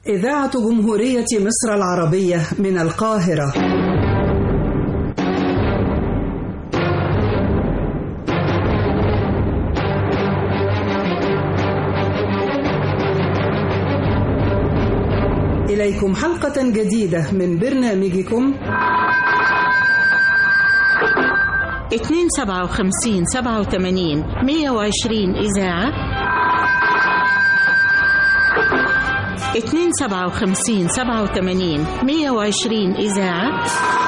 إذاعة جمهورية مصر العربية من القاهرة إليكم حلقة جديدة من برنامجكم اتنين سبعة وخمسين سبعة وثمانين مية وعشرين إذاعة اتنين سبعة وخمسين سبعة وثمانين مية وعشرين إذاعة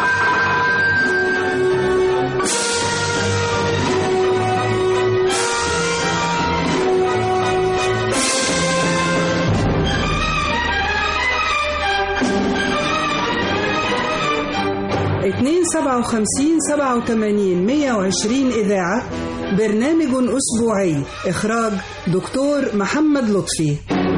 اتنين سبعة وخمسين سبعة وثمانين مية وعشرين إذاعة برنامج أسبوعي إخراج دكتور محمد لطفي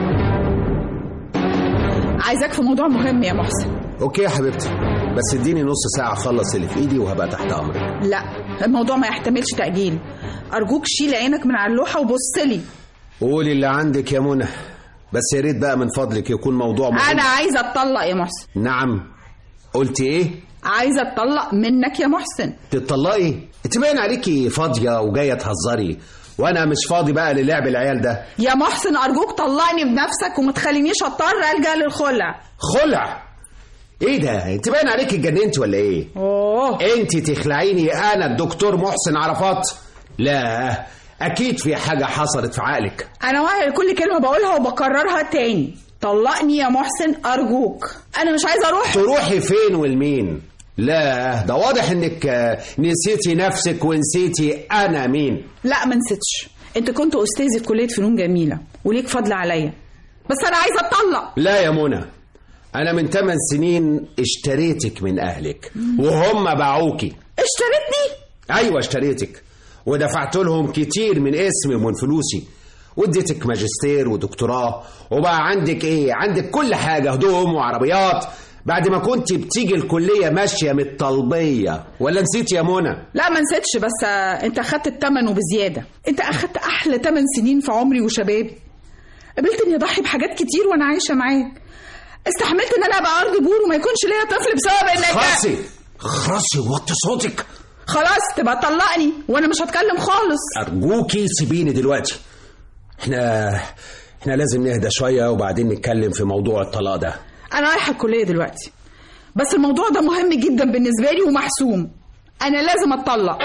عايزاك في موضوع مهم يا محسن اوكي يا حبيبتي بس اديني نص ساعة اخلص اللي في ايدي وهبقى تحت امرك لا الموضوع ما يحتملش تأجيل أرجوك شيل عينك من على اللوحة وبص لي قولي اللي عندك يا منى بس يا ريت بقى من فضلك يكون موضوع مهم أنا عايزة أتطلق يا محسن نعم قلتي ايه عايزة أتطلق منك يا محسن تتطلقي انت باين عليكي فاضية وجاية تهزري وانا مش فاضي بقى للعب العيال ده يا محسن أرجوك طلقني بنفسك وما تخلينيش أضطر ألجأ للخلع خلع ايه ده انت باين عليكي اتجننتي ولا ايه أوه انت تخلعيني انا الدكتور محسن عرفات لا اكيد في حاجة حصلت في عقلك أنا واعية لكل كلمة بقولها وبكررها تاني طلقني يا محسن أرجوك أنا مش عايزة أروح تروحي فين والمين لا ده واضح انك آه، نسيتي نفسك ونسيتي انا مين لا ما نسيتش أنت كنت أستاذي في كلية فنون جميلة وليك فضل عليا بس أنا عايزة أتطلق لا يا منى انا من 8 سنين اشتريتك من اهلك وهم باعوكي اشتريتني ايوه اشتريتك ودفعت لهم كتير من اسمي ومن فلوسي واديتك ماجستير ودكتوراه وبقى عندك ايه عندك كل حاجه هدوم وعربيات بعد ما كنت بتيجي الكليه ماشيه متطلبيه ولا نسيت يا منى لا ما نسيتش بس آه، انت اخدت التمن وبزياده انت اخدت احلى تمن سنين في عمري وشبابي قبلت اني اضحي بحاجات كتير وانا عايشه معاك استحملت ان انا ابقى ارض بور وما يكونش ليا طفل بسبب انك خلاصي خلاصي وطي صوتك خلاص تبقى طلقني وانا مش هتكلم خالص ارجوكي سيبيني دلوقتي احنا احنا لازم نهدى شويه وبعدين نتكلم في موضوع الطلاق ده انا رايحه الكليه دلوقتي بس الموضوع ده مهم جدا بالنسبه لي ومحسوم انا لازم اتطلق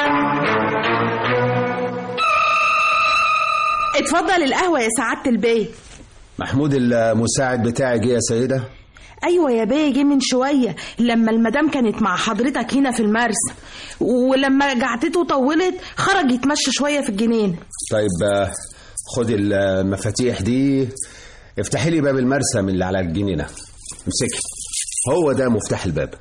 اتفضل القهوه يا سعاده البيه محمود المساعد بتاعي جه يا سيده ايوه يا بيه جه من شويه لما المدام كانت مع حضرتك هنا في المرسى ولما قعدته طولت خرج يتمشى شويه في الجنينه طيب آه، خدي المفاتيح دي افتحي لي باب المرسم اللي على الجنينه امسكي هو ده مفتاح الباب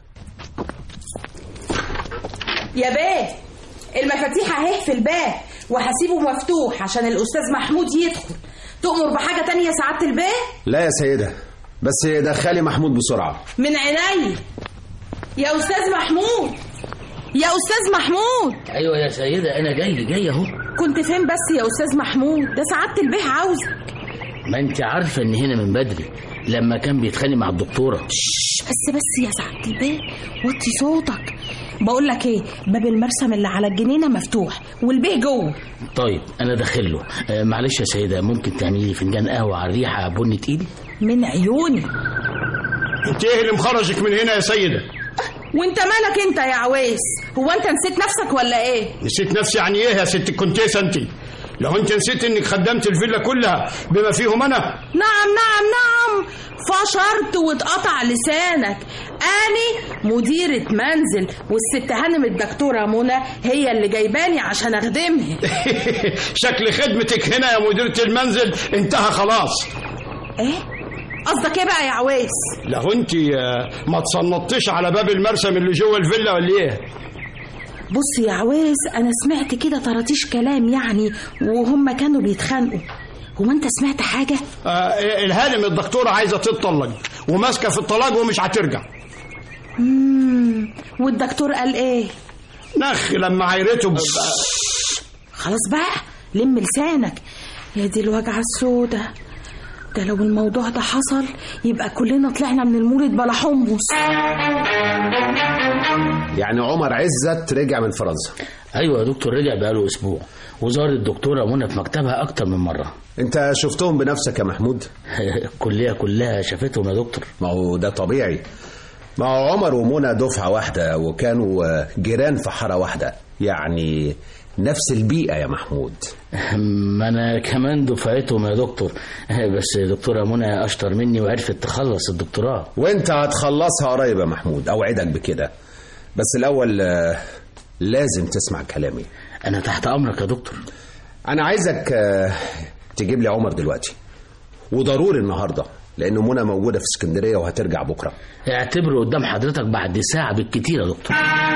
يا بيه المفاتيح اهي في الباب وهسيبه مفتوح عشان الاستاذ محمود يدخل تؤمر بحاجه تانية يا سعاده البيه لا يا سيده بس دخلي محمود بسرعه من عيني يا استاذ محمود يا استاذ محمود ايوه يا سيده انا جاي جاي اهو كنت فين بس يا استاذ محمود ده سعاده البيه عاوزك ما انت عارفه ان هنا من بدري لما كان بيتخانق مع الدكتوره بس بس يا سعاده البيه وطي صوتك بقول لك ايه باب المرسم اللي على الجنينه مفتوح والبيه جوه طيب انا داخل له آه معلش يا سيده ممكن تعملي لي فنجان قهوه على الريحه بني تقيل من عيوني انت ايه اللي مخرجك من هنا يا سيدة وانت مالك انت يا عويس هو انت نسيت نفسك ولا ايه نسيت نفسي يعني ايه يا ست الكونتيسة انت لو انت نسيت انك خدمت الفيلا كلها بما فيهم انا نعم نعم نعم فشرت واتقطع لسانك أنا مديرة منزل والست هانم الدكتورة منى هي اللي جايباني عشان أخدمها شكل خدمتك هنا يا مديرة المنزل انتهى خلاص إيه؟ قصدك إيه بقى يا عويس؟ لو انت آه، ما تصنطتش على باب المرسم اللي جوه الفيلا ولا ايه بص يا عويس أنا سمعت كده طراطيش كلام يعني وهم كانوا بيتخانقوا هو أنت سمعت حاجة؟ آه الهانم الدكتورة عايزة تتطلق وماسكة في الطلاق ومش هترجع مم. والدكتور قال إيه؟ نخ لما عيرته ب... خلاص بقى لم لسانك يا دي الوجعة السودة ده لو الموضوع ده حصل يبقى كلنا طلعنا من المولد بلا حمص يعني عمر عزت رجع من فرنسا ايوه يا دكتور رجع بقاله اسبوع وزار الدكتوره منى في مكتبها اكتر من مره انت شفتهم بنفسك يا محمود الكليه كلها شافتهم يا دكتور ما هو ده طبيعي ما هو عمر ومنى دفعة واحدة وكانوا آه، جيران في حارة واحدة يعني نفس البيئة يا محمود ما انا كمان دفعتهم يا دكتور بس دكتوره منى اشطر مني وعرفت تخلص الدكتوراه وانت هتخلصها قريب يا محمود اوعدك بكده بس الاول آه، لازم تسمع كلامي انا تحت امرك يا دكتور انا عايزك آه، تجيب لي عمر دلوقتي وضروري النهارده لان منى موجوده في اسكندريه وهترجع بكره اعتبره قدام حضرتك بعد ساعه بالكتير يا دكتور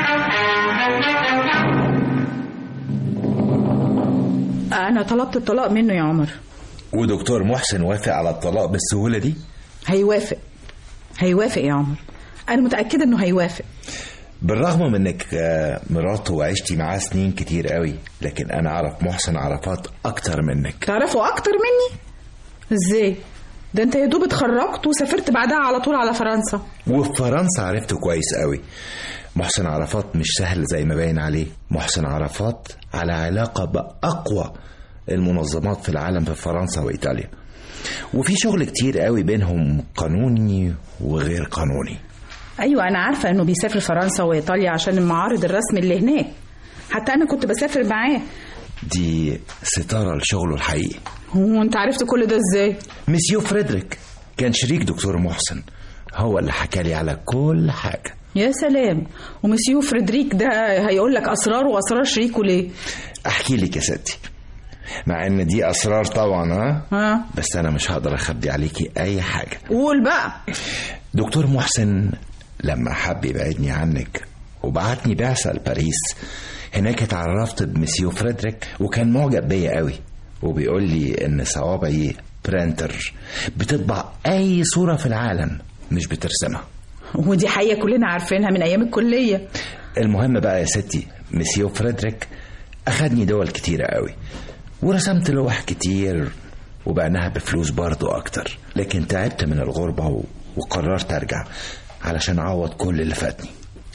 انا طلبت الطلاق منه يا عمر ودكتور محسن وافق على الطلاق بالسهولة دي هيوافق هيوافق يا عمر انا متاكده انه هيوافق بالرغم من انك آه، مراته وعشتي معاه سنين كتير قوي لكن انا اعرف محسن عرفات اكتر منك تعرفه اكتر مني ازاي ده انت يا دوب اتخرجت وسافرت بعدها على طول على فرنسا وفي فرنسا عرفته كويس قوي محسن عرفات مش سهل زي ما باين عليه محسن عرفات على علاقة بأقوى المنظمات في العالم في فرنسا وإيطاليا وفي شغل كتير قوي بينهم قانوني وغير قانوني ايوه انا عارفه انه بيسافر فرنسا وايطاليا عشان المعارض الرسم اللي هناك حتى انا كنت بسافر معاه دي ستارة لشغله الحقيقي هو انت عرفت كل ده ازاي مسيو فريدريك كان شريك دكتور محسن هو اللي حكى لي على كل حاجة يا سلام ومسيو فريدريك ده هيقول لك اسراره واسرار شريكه ليه احكي لك يا ستي مع ان دي اسرار طبعا ها ها بس انا مش هقدر اخبي عليكي اي حاجه قول بقى دكتور محسن لما حب يبعدني عنك وبعتني بعثة لباريس هناك اتعرفت بمسيو فريدريك وكان معجب بيا قوي وبيقول لي ان صوابعي برينتر بتطبع اي صورة في العالم مش بترسمها ودي حقيقه كلنا عارفينها من ايام الكليه المهم بقى يا ستي مسيو فريدريك أخدني دول كتيرة قوي ورسمت لوح كتير وبعناها بفلوس برضو أكتر لكن تعبت من الغربة و... وقررت أرجع علشان أعوض كل اللي فاتني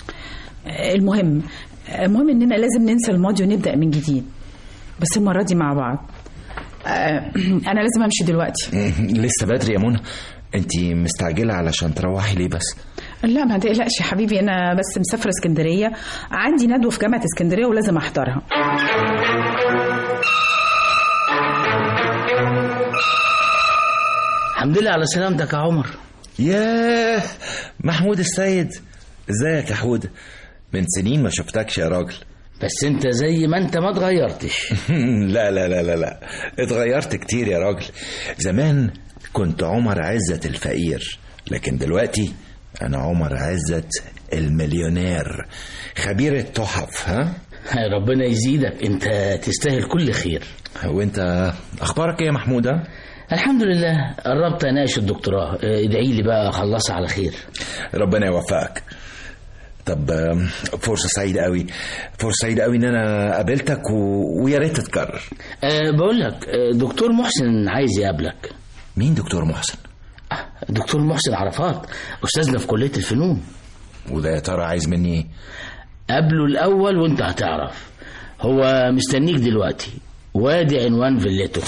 المهم المهم اننا لازم ننسى الماضي ونبدا من جديد بس المره دي مع بعض آه، انا لازم امشي دلوقتي لسه بدري يا منى انت مستعجلة علشان تروحي ليه بس لا ما تقلقش يا حبيبي انا بس مسافره اسكندريه عندي ندوه في جامعه اسكندريه ولازم احضرها الحمد لله على سلامتك يا عمر ياه محمود السيد ازيك يا حود من سنين ما شفتكش يا راجل بس انت زي ما انت ما اتغيرتش لا لا لا لا لا اتغيرت كتير يا راجل زمان كنت عمر عزت الفقير لكن دلوقتي انا عمر عزت المليونير خبير التحف ها ربنا يزيدك انت تستاهل كل خير وانت اخبارك ايه يا محمود ها؟ الحمد لله قربت اناقش الدكتوراه اه، ادعي لي بقى اخلصها على خير ربنا يوفقك طب آم، فرصة سعيدة قوي فرصة سعيدة قوي ان انا قابلتك و... ويا ريت تتكرر أه بقول لك أه، دكتور محسن عايز يقابلك مين دكتور محسن أه، دكتور محسن عرفات استاذنا في كليه الفنون وده يا ترى عايز مني ايه قابله الاول وانت هتعرف هو مستنيك دلوقتي وادي عنوان فيلته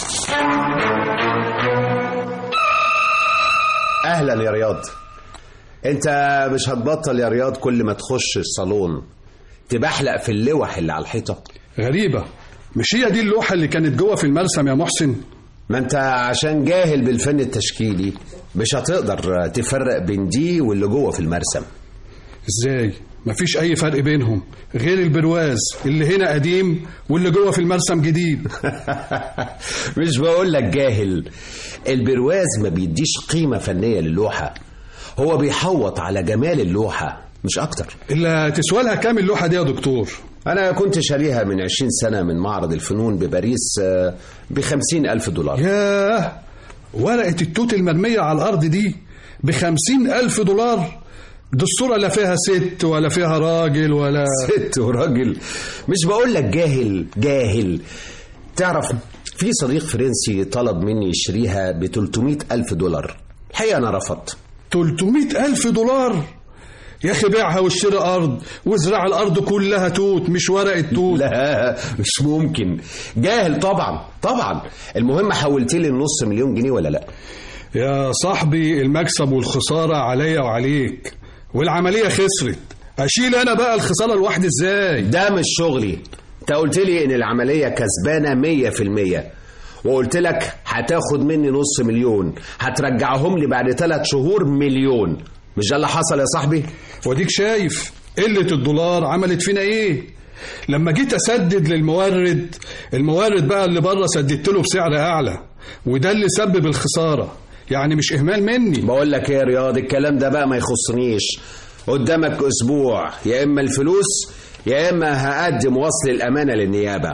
اهلا يا رياض انت مش هتبطل يا رياض كل ما تخش الصالون تبحلق في اللوح اللي على الحيطه غريبة مش هي دي اللوحة اللي كانت جوه في المرسم يا محسن ما انت عشان جاهل بالفن التشكيلي مش هتقدر تفرق بين دي واللي جوه في المرسم ازاي مفيش اي فرق بينهم غير البرواز اللي هنا قديم واللي جوه في المرسم جديد مش بقول لك جاهل البرواز ما بيديش قيمة فنية للوحة هو بيحوط على جمال اللوحة مش أكتر اللي تسوى لها كام اللوحة دي يا دكتور أنا كنت شاريها من عشرين سنة من معرض الفنون بباريس بخمسين ألف دولار ياه ورقة التوت المرمية على الأرض دي بخمسين ألف دولار دي الصورة لا فيها ست ولا فيها راجل ولا ست وراجل مش بقول لك جاهل جاهل تعرف في صديق فرنسي طلب مني يشتريها ب 300 ألف دولار الحقيقة أنا رفضت 300 ألف دولار يا أخي بيعها واشتري أرض وازرع الأرض كلها توت مش ورقة توت لا مش ممكن جاهل طبعا طبعا المهم حولت لي النص مليون جنيه ولا لا يا صاحبي المكسب والخسارة عليا وعليك والعملية خسرت أشيل أنا بقى الخسارة لوحدي إزاي ده مش شغلي انت قلت لي ان العملية كسبانة مية في المية وقلت لك هتاخد مني نص مليون هترجعهم لي بعد ثلاث شهور مليون مش ده اللي حصل يا صاحبي وديك شايف قلة الدولار عملت فينا إيه لما جيت أسدد للمورد المورد بقى اللي بره سددت له بسعر أعلى وده اللي سبب الخسارة يعني مش إهمال مني بقول لك ايه يا رياض الكلام ده بقى ما يخصنيش قدامك اسبوع يا اما الفلوس يا اما هقدم وصل الامانه للنيابه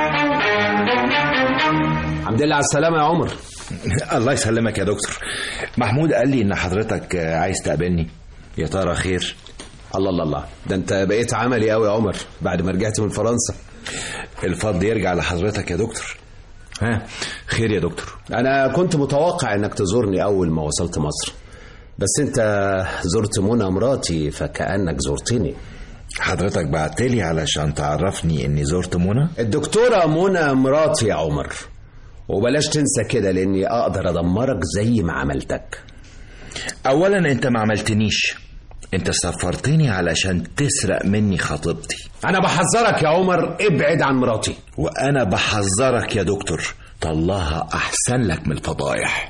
الحمد لله على السلامه يا عمر الله يسلمك يا دكتور محمود قال لي ان حضرتك عايز تقابلني يا ترى خير الله الله الله ده انت بقيت عملي قوي يا عمر بعد ما رجعت من فرنسا الفضل يرجع لحضرتك يا دكتور ها خير يا دكتور انا كنت متوقع انك تزورني اول ما وصلت مصر بس انت زرت منى مراتي فكانك زرتني حضرتك بعتلي علشان تعرفني اني زرت منى الدكتورة منى مراتي يا عمر وبلاش تنسى كده لاني اقدر ادمرك زي ما عملتك اولا انت ما عملتنيش انت سفرتني علشان تسرق مني خطيبتي انا بحذرك يا عمر ابعد عن مراتي وانا بحذرك يا دكتور طلعها احسن لك من الفضايح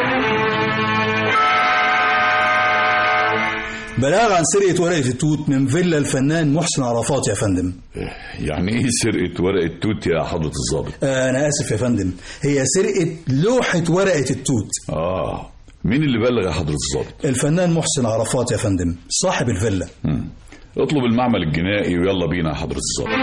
بلاغ عن سرقة ورقة التوت من فيلا الفنان محسن عرفات يا فندم يعني ايه سرقة ورقة توت يا حضرة الضابط؟ آه أنا آسف يا فندم هي سرقة لوحة ورقة التوت اه مين اللي بلغ يا حضرة الضابط؟ الفنان محسن عرفات يا فندم صاحب الفيلا مم. اطلب المعمل الجنائي ويلا بينا يا حضرة الضابط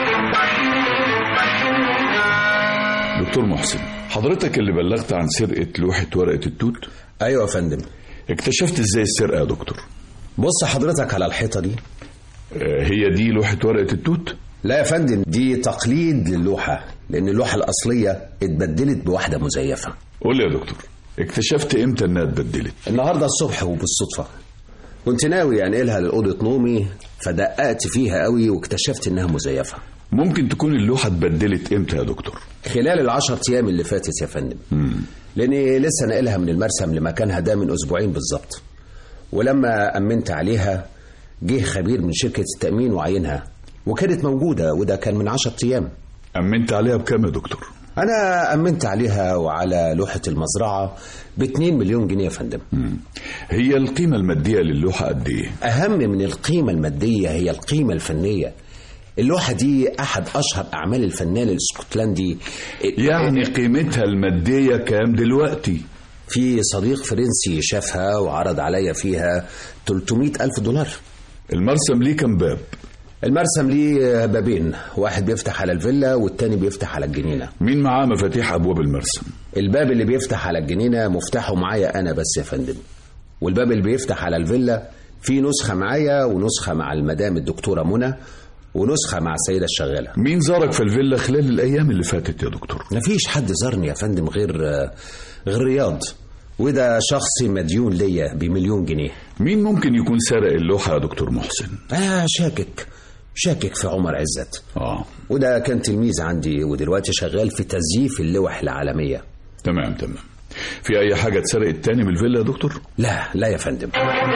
دكتور محسن حضرتك اللي بلغت عن سرقة لوحة ورقة التوت؟ ايوه يا فندم اكتشفت ازاي السرقة يا دكتور؟ بص حضرتك على الحيطة دي آه، هي دي لوحة ورقة التوت؟ لا يا فندم دي تقليد للوحة لأن اللوحة الأصلية اتبدلت بواحدة مزيفة قول لي يا دكتور اكتشفت امتى انها اتبدلت؟ النهاردة الصبح وبالصدفة كنت ناوي أنقلها لأوضة نومي فدققت فيها قوي واكتشفت إنها مزيفة ممكن تكون اللوحة اتبدلت امتى يا دكتور؟ خلال العشر أيام اللي فاتت يا فندم مم. لأني لسه ناقلها من المرسم لمكانها ده من أسبوعين بالظبط ولما أمنت عليها جه خبير من شركة التأمين وعينها وكانت موجودة وده كان من عشرة أيام أمنت عليها بكام يا دكتور؟ أنا أمنت عليها وعلى لوحة المزرعة باتنين مليون جنيه يا فندم مم. هي القيمة المادية للوحة قد ايه؟ أهم من القيمة المادية هي القيمة الفنية اللوحة دي أحد أشهر أعمال الفنان الاسكتلندي يعني قيمتها المادية كام دلوقتي؟ في صديق فرنسي شافها وعرض عليا فيها 300 ألف دولار المرسم ليه كام باب؟ المرسم ليه بابين واحد بيفتح على الفيلا والتاني بيفتح على الجنينة مين معاه مفاتيح أبواب المرسم؟ الباب اللي بيفتح على الجنينة مفتاحه معايا أنا بس يا فندم والباب اللي بيفتح على الفيلا في نسخة معايا ونسخة مع المدام الدكتورة منى ونسخة مع السيدة الشغالة مين زارك في الفيلا خلال الأيام اللي فاتت يا دكتور؟ مفيش حد زارني يا فندم غير غير رياض وده شخصي مديون ليا بمليون جنيه مين ممكن يكون سرق اللوحة يا دكتور محسن؟ آه شاكك شاكك في عمر عزت اه وده كان تلميذ عندي ودلوقتي شغال في تزييف اللوح العالمية تمام تمام في أي حاجة اتسرقت تاني من الفيلا يا دكتور؟ لا لا يا فندم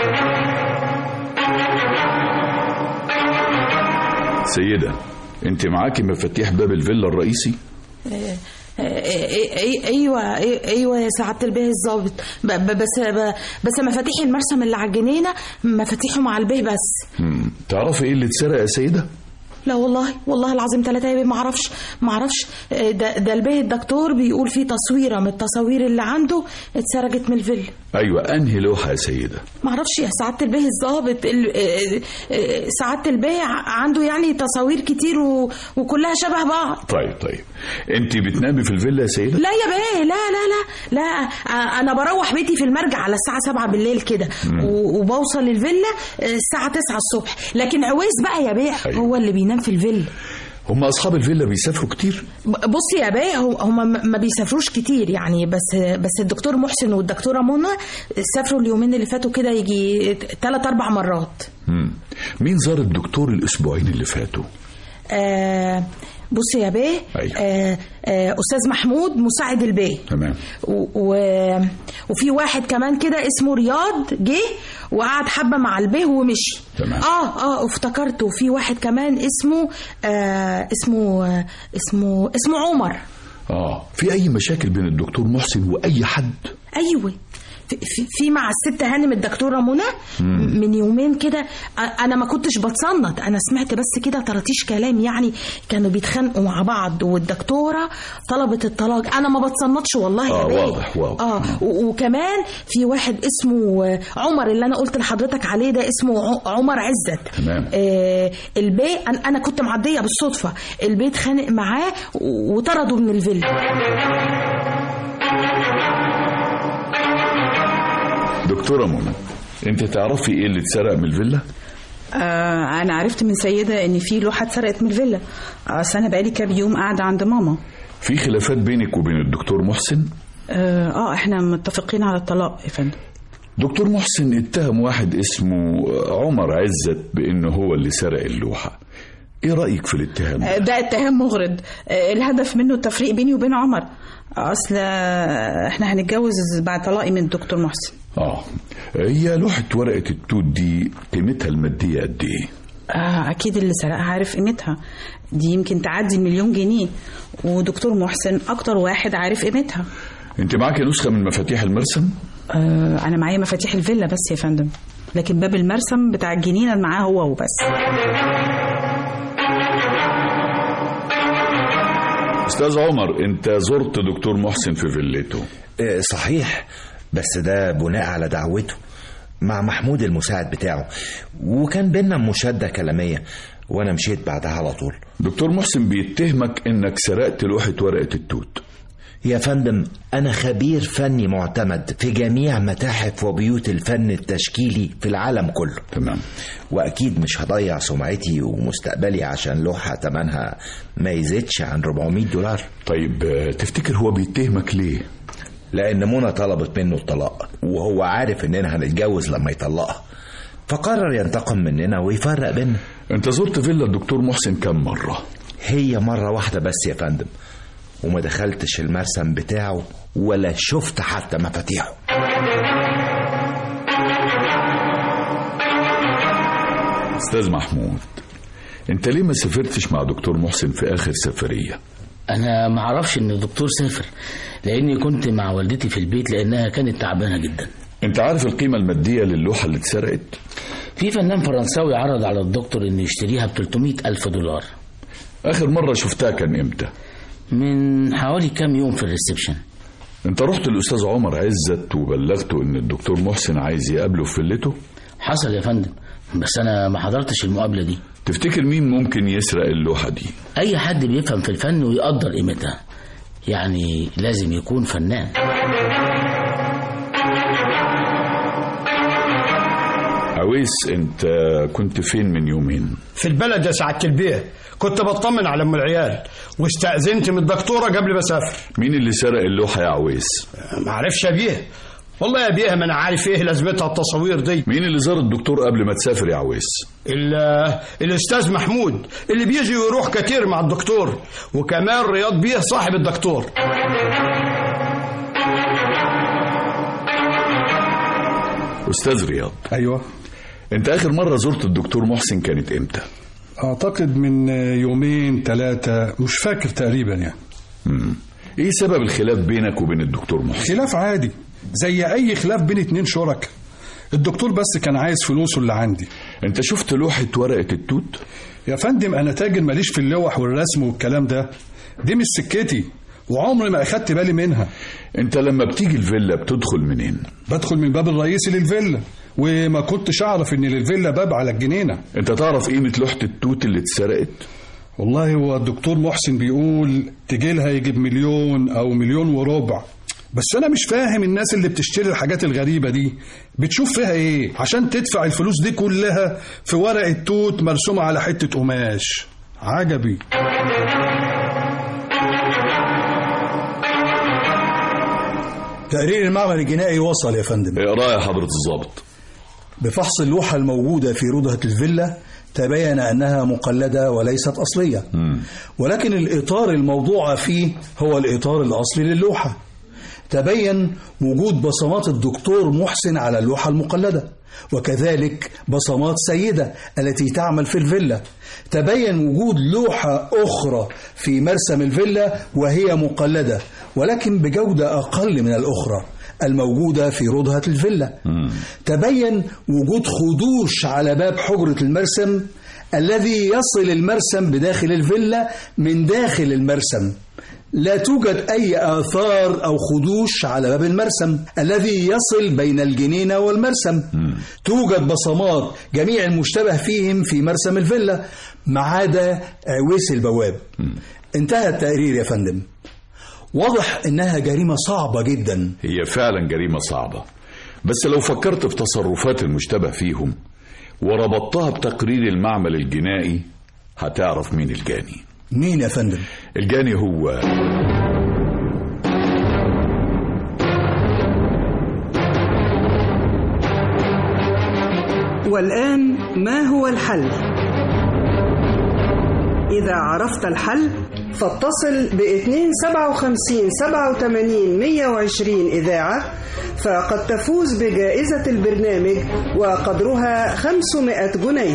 سيدة أنت معاكي مفاتيح باب الفيلا الرئيسي؟ إيه- إيه- ايوه إيه- ايوه يا سعاده البيه الظابط ب- ب- بس ب- بس مفاتيح المرسم اللي على الجنينه مفاتيحه مع البيه بس مم. تعرفي إيه اللي اتسرق يا سيدة؟ لا والله والله العظيم ثلاثة يا بيه ما اعرفش ما اعرفش إيه ده ده البيه الدكتور بيقول في تصويره من التصاوير اللي عنده اتسرقت من الفيلا أيوة أنهي لوحة يا سيدة؟ ما اعرفش يا سعاده البيه الظابط ال- إيه- إيه، سعاده البيه ع- عنده يعني تصاوير كتير و... وكلها شبه بعض طيب طيب أنت بتنامي في الفيلا يا سيدة؟ لا يا بيه لا لا لا لا آه، انا بروح بيتي في المرجع على الساعه 7 بالليل كده و- وبوصل الفيلا آه، الساعه 9 الصبح لكن عويس بقى يا بيه أيوة. هو اللي بينام في الفيلا هم اصحاب الفيلا بيسافروا كتير ب- بص يا بيه هو- هما ما ما بيسافروش كتير يعني بس بس الدكتور محسن والدكتوره منى سافروا اليومين اللي فاتوا كده يجي ثلاث اربع مرات مم. مين زار الدكتور الاسبوعين اللي فاتوا آه بص يا بيه أيوة. آه آه استاذ محمود مساعد البيه تمام و... و- وفي واحد كمان كده اسمه رياض جه وقعد حبه مع البيه ومشي تمام. اه اه افتكرته وفي واحد كمان اسمه آه اسمه آه اسمه اسمه عمر اه في اي مشاكل بين الدكتور محسن واي حد ايوه في, في, في مع الست هانم الدكتوره منى مم. من يومين كده أ- انا ما كنتش بتصنت انا سمعت بس كده طرطيش كلام يعني كانوا بيتخانقوا مع بعض والدكتوره طلبت الطلاق انا ما بتصنتش والله آه، يا بيه واضح، واضح. اه و- وكمان في واحد اسمه آه، عمر اللي انا قلت لحضرتك عليه ده اسمه ع- عمر عزت تمام آه البيت أنا, انا كنت معديه بالصدفه البيت خانق معاه و- وطرده من الفيلا دكتوره منى انت تعرفي ايه اللي اتسرق من الفيلا آه انا عرفت من سيده ان في لوحه اتسرقت من الفيلا اصل انا بقالي كام يوم قاعده عند ماما في خلافات بينك وبين الدكتور محسن اه, آه احنا متفقين على الطلاق يا فندم دكتور محسن اتهم واحد اسمه عمر عزت بانه هو اللي سرق اللوحه ايه رايك في الاتهام آه، ده ده اتهام مغرض آه، الهدف منه التفريق بيني وبين عمر اصل آه، احنا هنتجوز بعد طلاقي من الدكتور محسن اه هي لوحه ورقه التوت دي قيمتها الماديه قد ايه آه اكيد اللي سرقها عارف قيمتها دي يمكن تعدي المليون جنيه ودكتور محسن اكتر واحد عارف قيمتها انت معاكي نسخه من مفاتيح المرسم آه انا معايا مفاتيح الفيلا بس يا فندم لكن باب المرسم بتاع الجنينه اللي معاه هو وبس استاذ عمر انت زرت دكتور محسن في فيلته آه، صحيح بس ده بناء على دعوته مع محمود المساعد بتاعه وكان بينا مشادة كلامية وانا مشيت بعدها على طول دكتور محسن بيتهمك انك سرقت لوحه ورقه التوت يا فندم أنا خبير فني معتمد في جميع متاحف وبيوت الفن التشكيلي في العالم كله تمام وأكيد مش هضيع سمعتي ومستقبلي عشان لوحة تمنها ما يزيدش عن 400 دولار طيب آه، تفتكر هو بيتهمك ليه لأن منى طلبت منه الطلاق وهو عارف إننا هنتجوز لما يطلقها فقرر ينتقم مننا ويفرق بينا انت زرت فيلا الدكتور محسن كم مره هي مرة واحدة بس يا فندم وما دخلتش المرسم بتاعه ولا شفت حتى مفاتيحه استاذ محمود انت ليه ما سافرتش مع دكتور محسن في اخر سفريه انا ما اعرفش ان الدكتور سافر لاني كنت مع والدتي في البيت لانها كانت تعبانه جدا انت عارف القيمه الماديه للوحه اللي اتسرقت في فنان فرنساوي عرض على الدكتور انه يشتريها ب 300 الف دولار اخر مره شفتها كان امتى من حوالي كام يوم في الريسبشن انت رحت للاستاذ عمر عزت وبلغته ان الدكتور محسن عايز يقابله في فيلته حصل يا فندم بس انا ما حضرتش المقابله دي تفتكر مين ممكن يسرق اللوحه دي اي حد بيفهم في الفن ويقدر قيمتها يعني لازم يكون فنان عويس انت كنت فين من يومين في البلد يا سعادة البيه كنت بطمن على ام العيال واستأذنت من الدكتورة قبل ما اسافر مين اللي سرق اللوحه يا عويس ما عرفش يا بيه والله يا بيه ما انا عارف ايه لازمتها التصاوير دي مين اللي زار الدكتور قبل ما تسافر يا عويس ال- الاستاذ محمود اللي بيجي ويروح كتير مع الدكتور وكمان رياض بيه صاحب الدكتور استاذ رياض ايوه انت اخر مره زرت الدكتور محسن كانت امتى اعتقد من يومين ثلاثة مش فاكر تقريبا يعني مم. ايه سبب الخلاف بينك وبين الدكتور محسن خلاف عادي زي اي خلاف بين اتنين شركاء الدكتور بس كان عايز فلوسه اللي عندي انت شفت لوحه ورقه التوت يا فندم انا تاجر ماليش في اللوح والرسم والكلام ده دي مش سكتي وعمري ما اخدت بالي منها انت لما بتيجي الفيلا بتدخل منين بدخل من الباب الرئيسي للفيلا وما كنتش اعرف ان للفيلا باب على الجنينه انت تعرف قيمه لوحه التوت اللي اتسرقت والله هو الدكتور محسن بيقول تجيلها يجيب مليون او مليون وربع بس انا مش فاهم الناس اللي بتشتري الحاجات الغريبة دي بتشوف فيها ايه عشان تدفع الفلوس دي كلها في ورقة توت مرسومة على حتة قماش عجبي تقرير المعمل الجنائي وصل يا فندم اقرا يا حضرة الضابط بفحص اللوحة الموجودة في ردهة الفيلا تبين أنها مقلدة وليست أصلية ولكن الإطار الموضوع فيه هو الإطار الأصلي للوحة تبين وجود بصمات الدكتور محسن على اللوحة المقلدة وكذلك بصمات سيدة التي تعمل في الفيلا تبين وجود لوحة أخرى في مرسم الفيلا وهي مقلدة ولكن بجودة أقل من الأخرى الموجودة في ردهة الفيلا تبين وجود خدوش على باب حجرة المرسم الذي يصل المرسم بداخل الفيلا من داخل المرسم لا توجد أي آثار أو خدوش على باب المرسم الذي يصل بين الجنينة والمرسم توجد بصمات جميع المشتبه فيهم في مرسم الفيلا ما عدا عويس البواب انتهى التقرير يا فندم واضح إنها جريمة صعبة جدا هي فعلا جريمة صعبة بس لو فكرت في تصرفات المشتبه فيهم وربطتها بتقرير المعمل الجنائي هتعرف مين الجاني مين يا فندم الجاني هو والآن ما هو الحل؟ إذا عرفت الحل فاتصل ب 257 87 120 إذاعة فقد تفوز بجائزة البرنامج وقدرها 500 جنيه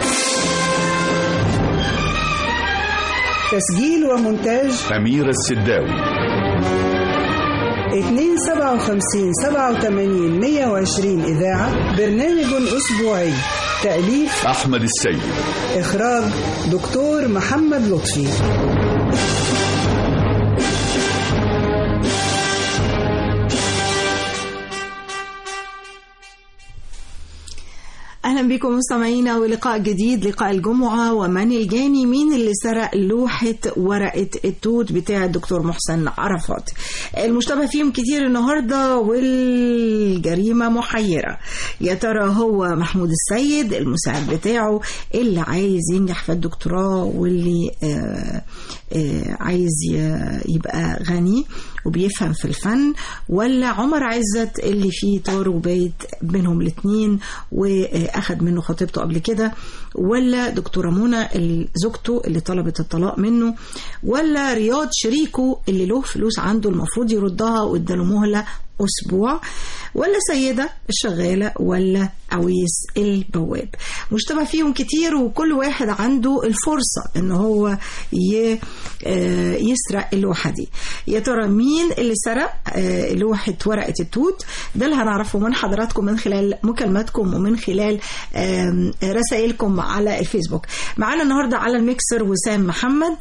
تسجيل ومونتاج أميرة السداوي 257 87 120 إذاعة برنامج أسبوعي تأليف أحمد السيد إخراج دكتور محمد لطفي اهلا بكم مستمعينا ولقاء جديد لقاء الجمعه ومن الجاني مين اللي سرق لوحه ورقه التوت بتاع الدكتور محسن عرفات المشتبه فيهم كتير النهارده والجريمه محيره يا ترى هو محمود السيد المساعد بتاعه اللي عايز ينجح في الدكتوراه واللي آه آه عايز يبقى غني وبيفهم في الفن ولا عمر عزت اللي فيه طار وبيت بينهم الاثنين واخد منه خطيبته قبل كده ولا دكتوره منى زوجته اللي طلبت الطلاق منه ولا رياض شريكه اللي له فلوس عنده المفروض يردها واداله مهله أسبوع ولا سيدة الشغالة ولا عويس البواب مشتبه فيهم كتير وكل واحد عنده الفرصة ان هو يسرق اللوحة دي يا ترى مين اللي سرق لوحة ورقة التوت ده اللي هنعرفه من حضراتكم من خلال مكالماتكم ومن خلال رسائلكم على الفيسبوك معانا النهاردة على الميكسر وسام محمد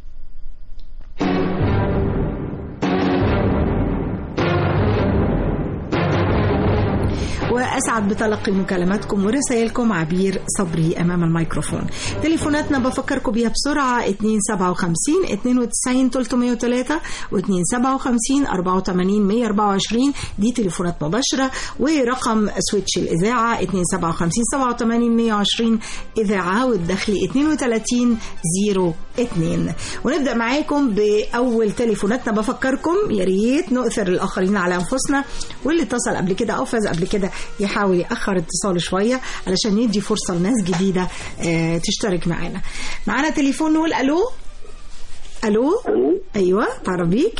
وأسعد بتلقي مكالماتكم ورسائلكم عبير صبري أمام الميكروفون تليفوناتنا بفكركم بيها بسرعة 257 92 303 و 257 84 124 دي تليفونات مباشرة ورقم سويتش الإذاعة 257 87 120 إذاعة والدخل 32 02 ونبدأ معاكم بأول تليفوناتنا بفكركم يا ريت نؤثر الآخرين على أنفسنا واللي اتصل قبل كده أو فاز قبل كده يحاول يأخر اتصاله شوية علشان يدي فرصة لناس جديدة اه تشترك معانا معانا تليفون نقول ألو ألو أيوة تعرف بيك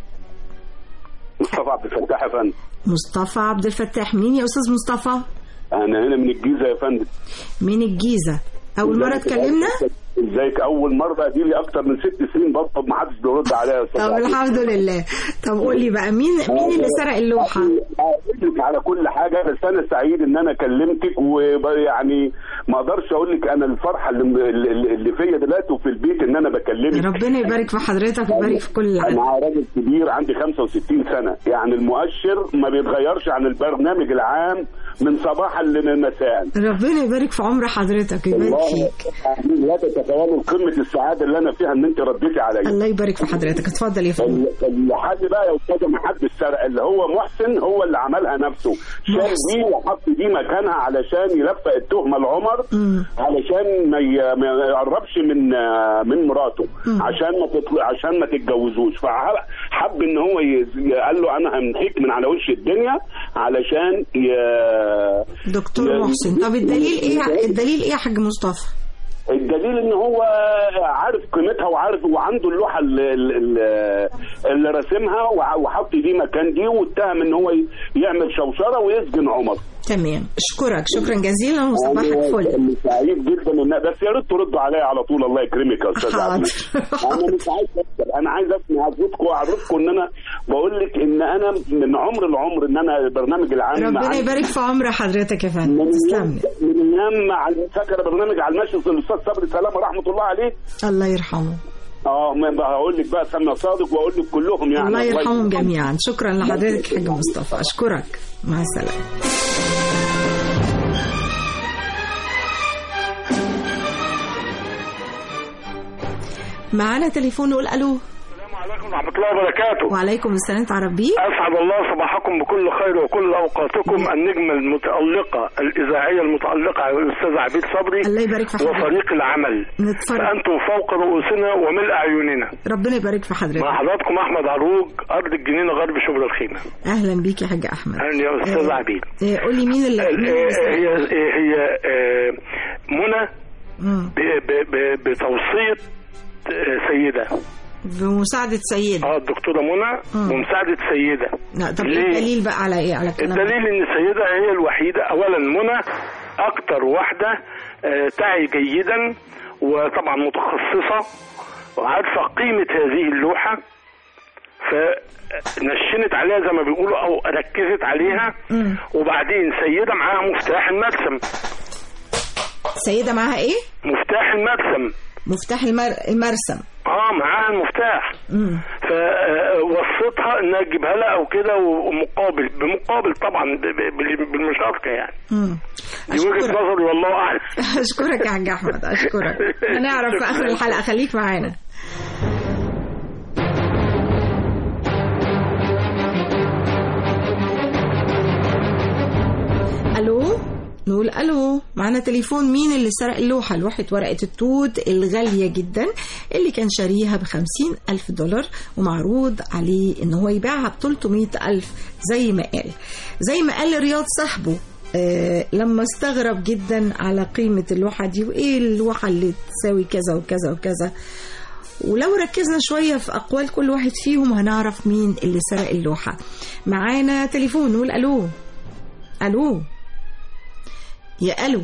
مصطفى عبد الفتاح يا فندم مصطفى عبد الفتاح مين يا أستاذ مصطفى أنا هنا من الجيزة يا فندم من الجيزة أول مرة اتكلمنا ازيك اول مره دي لي اكتر من ست سنين بطلب ما حدش بيرد عليا يا طب الحمد لله طب قول لي بقى مين مين اللي سرق اللوحه لك على كل حاجه بس انا سعيد ان انا كلمتك ويعني ما اقدرش اقول لك انا الفرحه اللي اللي فيا دلوقتي وفي البيت ان انا بكلمك ربنا يبارك في حضرتك ويبارك في كل العالم انا راجل كبير عندي 65 سنه يعني المؤشر ما بيتغيرش عن البرنامج العام من صباحا لمساء ربنا يبارك في عمر حضرتك ويبارك فيك لا تتخيلوا قمه السعاده اللي انا فيها ان انت رديتي عليا الله يبارك في حضرتك اتفضل يا فندم ال- الحل بقى يا استاذه ما حدش سرق اللي هو محسن هو اللي عملها نفسه شال دي وحط دي مكانها علشان يلفق التهمه لعمر علشان ما ي- ما يقربش من آه، من مراته عشان ما تطلع عشان ما تتجوزوش فحب ان هو ي- قال له انا همحيك من على وش الدنيا علشان ي... دكتور ي- محسن طب الدليل ايه الدليل ايه يا حاج مصطفى الدليل ان هو عارف قيمتها وعارف وعنده اللوحه اللي, اللي, اللي راسمها وع- وحط دي مكان دي واتهم ان هو ي- يعمل شوشره ويسجن عمر تمام اشكرك شكرا جزيلا وصباحك فل أنا سعيد جدا ان بس يا ريت تردوا عليا على طول الله يكرمك يا استاذ حاضر. عبد انا مش عايز أسأل. انا عايز اسمع صوتكم واعرفكم ان انا بقول لك ان انا من عمر العمر ان انا البرنامج العام ربنا عندي- يبارك في عمر حضرتك يا فندم من تسلم لي من ايام مع فاكره برنامج على المشي الاستاذ صبري سلامه رحمه الله عليه الله يرحمه اه ما بقى هقول لك بقى سامي صادق واقول لك كلهم يعني الله يرحمهم يرحمهم. جميعا شكرا لحضرتك حاج مصطفى اشكرك مع السلامه معانا تليفون نقول الو عليكم ورحمة الله وبركاته وعليكم السلام تعرف بيه أسعد الله صباحكم بكل خير وكل أوقاتكم النجمة المتألقة الإذاعية المتألقة الأستاذ عبيد صبري الله يبارك في حضرتك وفريق العمل نتفرج فأنتم فوق رؤوسنا وملء أعيننا ربنا يبارك في حضرتك مع حضراتكم أحمد عروج أرض الجنينة غرب شبرا الخيمة اهلا بيك يا حاج احمد أهلا يا أستاذ آه، عبيد آه، قول لي مين اللي مين اللي آه، هي هي آه، منى مم. ب- ب- ب- بتوصية آه، سيدة بمساعدة سيدة اه الدكتورة منى مم. ومساعدة سيدة لا طب ليه؟ ايه الدليل بقى على ايه على الكلام ده؟ الدليل ان السيده هي الوحيده اولا منى اكتر واحده آه، تعي جيدا وطبعا متخصصه وعارفه قيمه هذه اللوحه فنشنت عليها زي ما بيقولوا او ركزت عليها مم. وبعدين سيده معاها مفتاح المرسم سيدة معاها ايه؟ مفتاح المرسم مفتاح المر... المرسم اه معاها المفتاح مم. فوصيتها انها تجيبها لها او كده ومقابل بمقابل طبعا ب- ب- بالمشاركه يعني مم. دي وجهه نظري والله اعلم اشكرك يا حاج احمد اشكرك هنعرف في اخر الحلقة خليك معانا الو نقول الو معانا تليفون مين اللي سرق اللوحة لوحة ورقة التوت الغالية جدا اللي كان شاريها بخمسين ألف دولار ومعروض عليه ان هو يبيعها بتلتمية ألف زي ما قال زي ما قال رياض صاحبه آه لما استغرب جدا على قيمة اللوحة دي وإيه اللوحة اللي تساوي كذا وكذا وكذا ولو ركزنا شوية في أقوال كل واحد فيهم هنعرف مين اللي سرق اللوحة معانا تليفون نقول ألو ألو يا ألو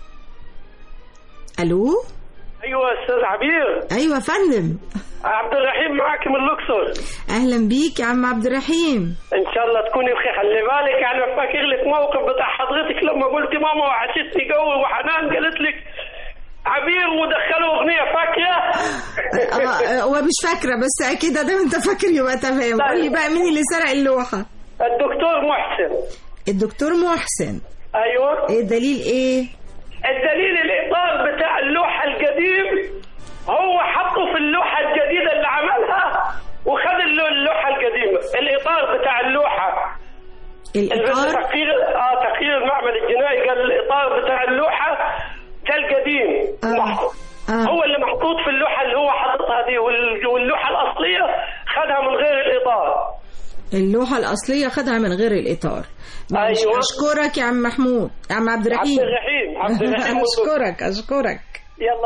ألو ايوه استاذ عبير أيوة يا فندم عبد الرحيم معاك من الاقصر أهلا بيك يا عم عبد الرحيم ان شاء الله تكوني بخير خلي بالك انا فاكر لك موقف بتاع حضرتك لما قلت ماما وحشتني جو وحنان قالت لك عبير ودخلوا اغنيه فاكره آه، آه، هو مش فاكرة بس أكيد ده أنت فاكر يبقى تمام قول لي بقى مين اللي سرق اللوحة الدكتور محسن الدكتور محسن ايوه إيه الدليل إيه الدليل الاطار بتاع اللوحه القديم هو حطه في اللوحه الجديده اللي عملها وخد اللو- اللوحه القديمه الاطار بتاع اللوحه الإطار؟ تقرير اه تقرير المعمل الجنائي قال الاطار بتاع اللوحه كالقديم محطوط. آه. هو اللي محطوط في اللوحه اللي هو حاططها دي وال- واللوحه الاصليه خدها من غير الاطار اللوحة الأصلية خدها من غير الإطار ماشي، أيوة. أشكرك يا عم محمود يا عم عبد الرحيم عبد الرحيم عبد الرحيم أشكرك أشكرك يلا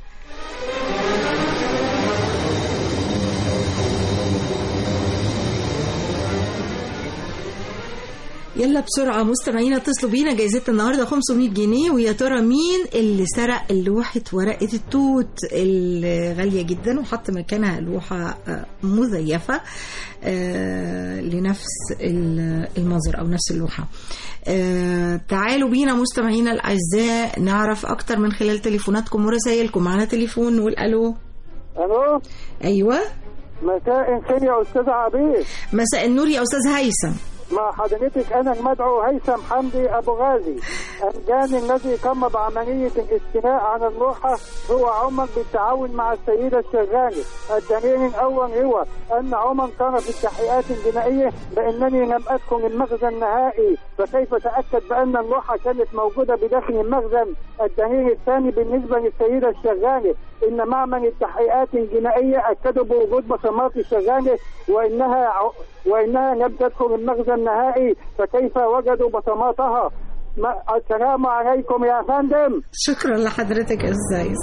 يلا بسرعة مستمعينا اتصلوا بينا جايزة النهاردة 500 جنيه ويا ترى مين اللي سرق لوحة ورقة التوت الغالية جدا وحط مكانها لوحة آه، مزيفة آه، لنفس ال- المنظر أو نفس اللوحة آه، تعالوا بينا مستمعينا الأعزاء نعرف أكتر من خلال تليفوناتكم ورسائلكم معنا تليفون نقول ألو الو أيوة مساء الخير يا استاذ عبيد مساء النور يا أستاذ هيثم مع حضرتك أنا المدعو هيثم حمدي أبو غازي الجاني الذي قام بعملية الاستيلاء عن اللوحة هو عمر بالتعاون مع السيدة الشغالي الدليل الأول هو أن عمر كان في التحقيقات الجنائية بأنني لم أدخل المخزن نهائي فكيف تأكد بأن اللوحة كانت موجودة بداخل المخزن الدليل الثاني بالنسبة للسيدة الشغالي إن معمل التحقيقات الجنائية أكدوا بوجود بصمات الشغالة وإنها ع- وإنها لم تدخل المخزن نهائي فكيف وجدوا بصماتها ما السلام عليكم يا فندم شكرا لحضرتك يا أستاذ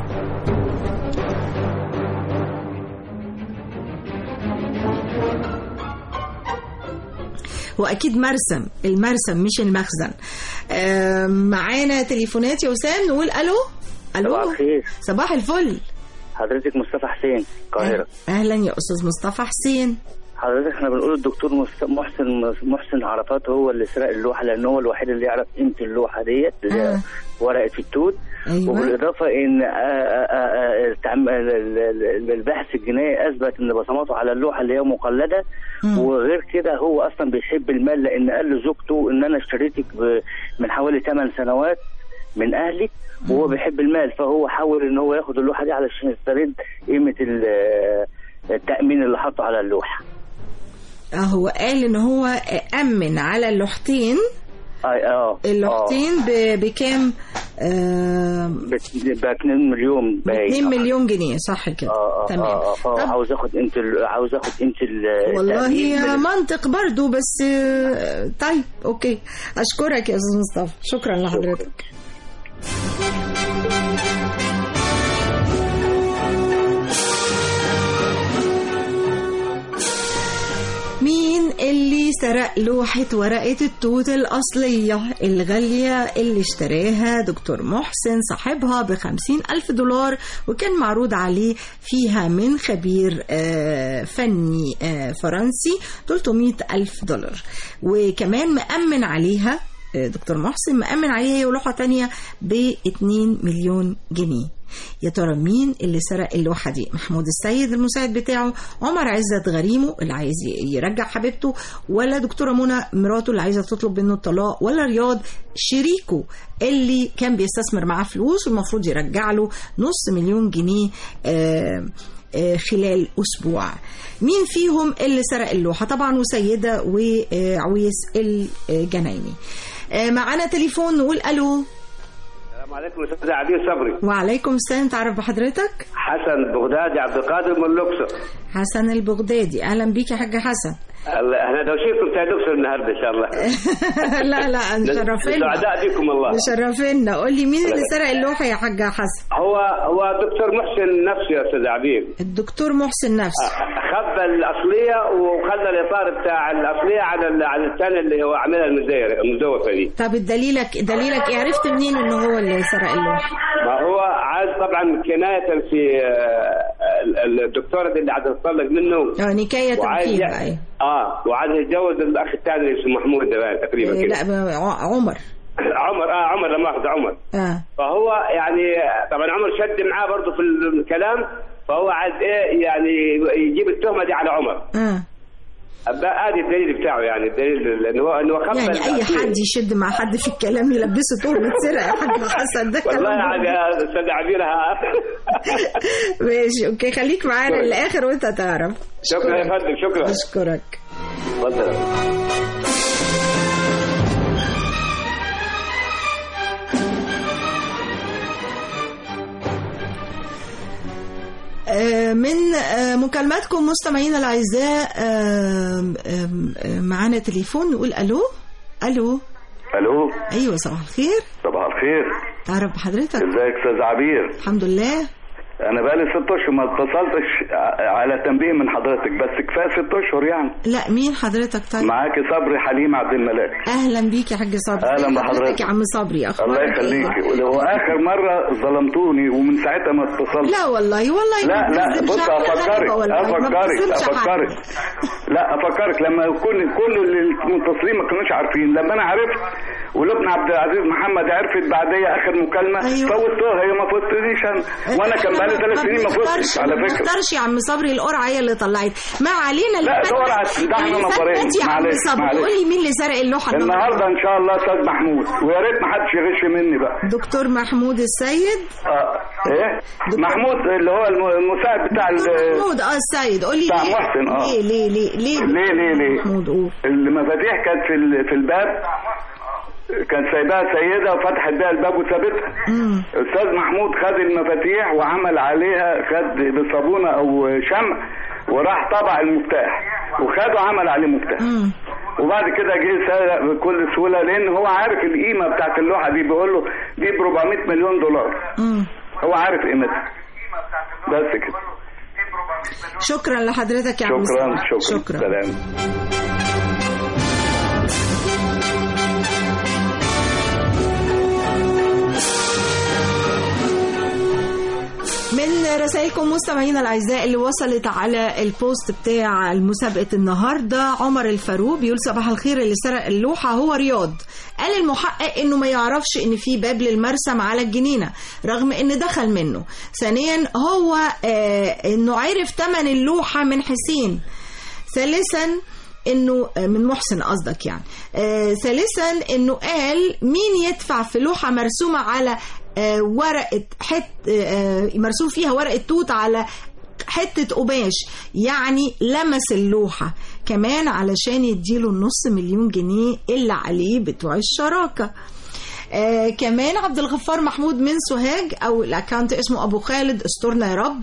واكيد مرسم المرسم مش المخزن آه، معانا تليفونات يا وسام نقول الو الو صباح الخير صباح الفل حضرتك مصطفى حسين القاهرة اهلا يا استاذ مصطفى حسين حضرتك احنا بنقول الدكتور مست- محسن محسن عرفات هو اللي سرق اللوحة لأن هو الوحيد اللي يعرف قيمة اللوحة ديت اللي هي ورقة التوت أيوة. وبالإضافة إن آه، آه، آه، التعم- ال- ال- ال- البحث الجنائي أثبت إن بصماته على اللوحة اللي هي مقلدة وغير كده هو أصلا بيحب المال لأن قال لزوجته إن أنا اشتريتك ب- من حوالي 8 سنوات من أهلك وهو بيحب المال فهو حاول إن هو ياخد اللوحة دي علشان يسترد قيمة ال- التأمين اللي حطه على اللوحة آه، هو قال ان هو امن على اللوحتين اه اه اللوحتين ب- بكام آه ب 2 مليون باين 2 مليون جنيه صح كده اه اه تمام اه فهو طب عاوز ياخد قيمه ال- عاوز ياخد قيمه ال- والله التأمين من- منطق برضو بس آه، طيب اوكي اشكرك يا استاذ مصطفى شكرا لحضرتك مين اللي سرق لوحة ورقة التوت الأصلية الغالية اللي اشتراها دكتور محسن صاحبها بخمسين ألف دولار وكان معروض عليه فيها من خبير آه، فني آه، فرنسي 300 ألف دولار وكمان مأمن عليها آه، دكتور محسن مأمن عليها هي ولوحة تانية ب 2 مليون جنيه يا ترى مين اللي سرق اللوحة دي محمود السيد المساعد بتاعه عمر عزت غريمه اللي عايز ي- يرجع حبيبته ولا دكتورة منى مراته اللي عايزة تطلب منه الطلاق ولا رياض شريكه اللي كان بيستثمر معاه فلوس والمفروض يرجع له نص مليون جنيه آه آه، خلال أسبوع مين فيهم اللي سرق اللوحة طبعا وسيدة وعويس الجنايني آه، معانا تليفون نقول ألو السلام عليكم استاذ عبير صبري وعليكم السلام تعرف بحضرتك حسن بغدادي عبد القادر من الاقصر حسن البغدادي اهلا بيك يا حاج حسن الله احنا دوشيكم بتاع الاقصر النهارده ان شاء الله لا لا مشرفينا سعداء بكم الله مشرفينا قول لي مين اللي سرق اللوحه يا حاج حسن هو هو دكتور محسن نفسه يا استاذ عبير الدكتور محسن نفسه خبى الاصليه وخلى الاطار بتاع الاصليه على ال- على الثاني اللي هو عاملها المزير المزوفه دي طب دليلك دليلك إيه؟ عرفت منين ان هو اللي سرق اللوحه ما هو عايز طبعا كنايه في آه، ال- الدكتوره دي اللي عايز تطلق منه اه نكايه وعايز تمكين ي- بقى اه وعايز يتجوز الاخ الثاني اللي اسمه محمود ده بقى تقريبا إيه، كده لا ب- ع- عمر عمر اه عمر لما اخذ عمر اه فهو يعني طبعا عمر شد معاه برضه في الكلام فهو عايز ايه يعني يجيب التهمه دي على عمر اه بقى ادي الدليل بتاعه يعني الدليل انه هو انه خبى يعني اي الأصلية. حد يشد مع حد في الكلام يلبسه تهمه سرقه يا حاج حسن ده والله كلام يعني يا استاذ عبيرها ماشي اوكي خليك معانا شكراً. للاخر وانت تعرف شكرا يا فندم شكرا اشكرك اتفضل آه، من آه، مكالماتكم مستمعينا الاعزاء آم، آم، آم، معانا تليفون نقول الو الو الو ايوه صباح الخير صباح الخير تعرف بحضرتك ازيك استاذ عبير الحمد لله انا بقالي ست اشهر ما اتصلتش ع- على تنبيه من حضرتك بس كفايه ست اشهر يعني لا مين حضرتك طيب معاك صبري حليم عبد الملاك اهلا بيك يا حاج صبري أهلاً إيه بحضرتك. يا عم صبري الله اخبارك يخليك إيه؟ هو اخر مره ظلمتوني ومن ساعتها ما اتصلت لا والله والله لا ما لا بتكذبش بص على افكرك غلبة والله، ما افكرك بتظلمش حد. افكرك لا افكرك لما يكون كل اللي المتصلين ما كانوش عارفين لما انا عرفت ولبنى عبد العزيز محمد عرفت بعديا اخر مكالمه أيوة. فوتوها هي ما فوتنيش انا وانا كان بقالي بقالي ثلاث سنين ما فزتش على ما فكره تختارش يا عم صبري القرعه هي اللي طلعت ما علينا اللي لا، فات دور بس- على- ده احنا اللي فات نبرين. بس يا عم معلش، صبري معلش. قول لي مين اللي سرق اللوحه النهارده ان شاء الله استاذ محمود ويا ريت ما حدش يغش مني بقى دكتور محمود السيد اه ايه محمود اللي هو الم- المساعد بتاع ال- محمود اه السيد قول لي بتاع ليه محسن اه ليه ليه ليه ليه ليه ليه ليه محمود قول المفاتيح كانت في ال- في الباب كان سايباها سيدة وفتحت بيها الباب وسابتها استاذ محمود خد المفاتيح وعمل عليها خد بصابونة او شمع وراح طبع المفتاح وخده عمل عليه مفتاح وبعد كده جه سرق بكل سهولة لان هو عارف القيمة بتاعت اللوحة دي بيقول له دي ب 400 مليون دولار هو عارف قيمتها بس كده شكرا لحضرتك يا عم شكرا صبري. شكرا, شكرا سلام من رسائلكم مستمعينا الاعزاء اللي وصلت على البوست بتاع مسابقه النهارده عمر الفاروق بيقول صباح الخير اللي سرق اللوحه هو رياض قال المحقق انه ما يعرفش ان في باب للمرسم على الجنينه رغم ان دخل منه ثانيا هو آه انه عرف ثمن اللوحه من حسين ثالثا انه آه، من محسن قصدك يعني آه ثالثا انه قال مين يدفع في لوحه مرسومه على آه ورقه حت آه مرسوم فيها ورقه توت على حتة قماش يعني لمس اللوحة كمان علشان يديله النص مليون جنيه اللي عليه بتوع الشراكة آه كمان عبد الغفار محمود من سوهاج او الاكونت اسمه ابو خالد استرنا يا رب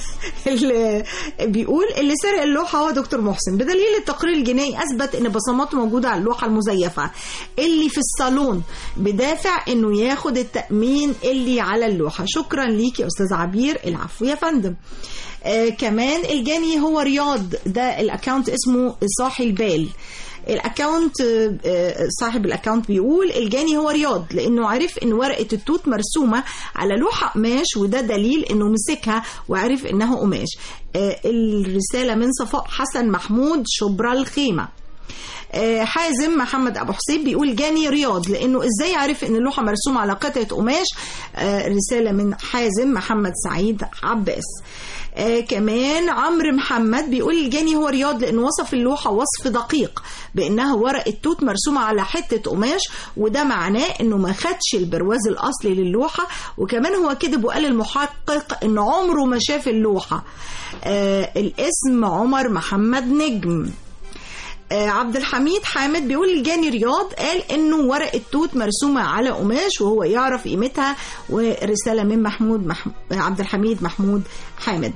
اللي بيقول اللي سرق اللوحه هو دكتور محسن بدليل التقرير الجنائي اثبت ان بصماته موجوده على اللوحه المزيفه اللي في الصالون بدافع انه ياخد التامين اللي على اللوحه شكرا ليك يا استاذ عبير العفو يا فندم آه كمان الجاني هو رياض ده الاكونت اسمه صاحي البال الاكونت آه، آه، صاحب الاكونت بيقول الجاني هو رياض لانه عرف ان ورقه التوت مرسومه على لوحه قماش وده دليل انه مسكها وعرف انها قماش آه، الرساله من صفاء حسن محمود شبرا الخيمه آه، حازم محمد ابو حسين بيقول جاني رياض لانه ازاي عرف ان اللوحه مرسومه على قطعه قماش آه، رساله من حازم محمد سعيد عباس آه كمان عمرو محمد بيقول الجاني هو رياض لانه وصف اللوحه وصف دقيق بانها ورقه توت مرسومه على حته قماش وده معناه انه ما خدش البرواز الاصلي للوحه وكمان هو كذب وقال المحقق ان عمره ما شاف اللوحه آه الاسم عمر محمد نجم آه، عبد الحميد حامد بيقول الجاني رياض قال انه ورقه توت مرسومه على قماش وهو يعرف قيمتها ورساله من محمود مح... عبد الحميد محمود حامد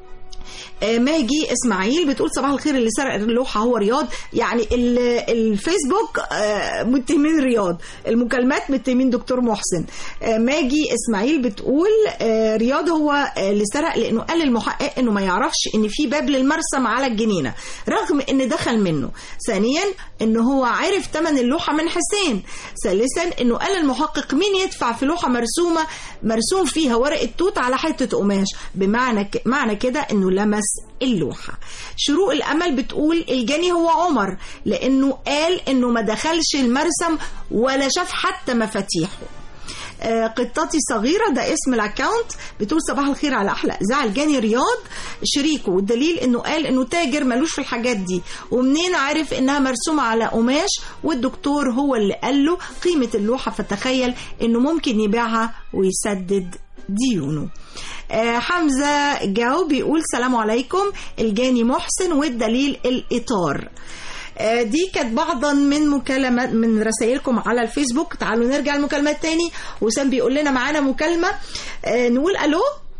آه، ماجي اسماعيل بتقول صباح الخير اللي سرق اللوحه هو رياض يعني ال- الفيسبوك آه، متهمين رياض المكالمات متهمين دكتور محسن آه، ماجي اسماعيل بتقول آه، رياض هو آه، اللي سرق لانه قال للمحقق انه ما يعرفش ان في باب للمرسم على الجنينه رغم ان دخل منه ثانيا انه هو عارف ثمن اللوحه من حسين ثالثا انه قال المحقق مين يدفع في لوحه مرسومه مرسوم فيها ورقه توت على حته قماش بمعنى ك... معنى كده انه لمس اللوحه شروق الامل بتقول الجاني هو عمر لانه قال انه ما دخلش المرسم ولا شاف حتى مفاتيحه آه، قطتي صغيرة ده اسم الاكونت بتقول صباح الخير على أحلى إذاعة الجاني رياض شريكه والدليل إنه قال إنه تاجر ملوش في الحاجات دي ومنين عارف إنها مرسومة على قماش والدكتور هو اللي قال له قيمة اللوحة فتخيل إنه ممكن يبيعها ويسدد ديونه آه، حمزة جاو بيقول سلام عليكم الجاني محسن والدليل الإطار آه، دي كانت بعضا من مكالمات من رسائلكم على الفيسبوك تعالوا نرجع المكالمات تاني وسام بيقول لنا معانا مكالمة آه، نقول ألو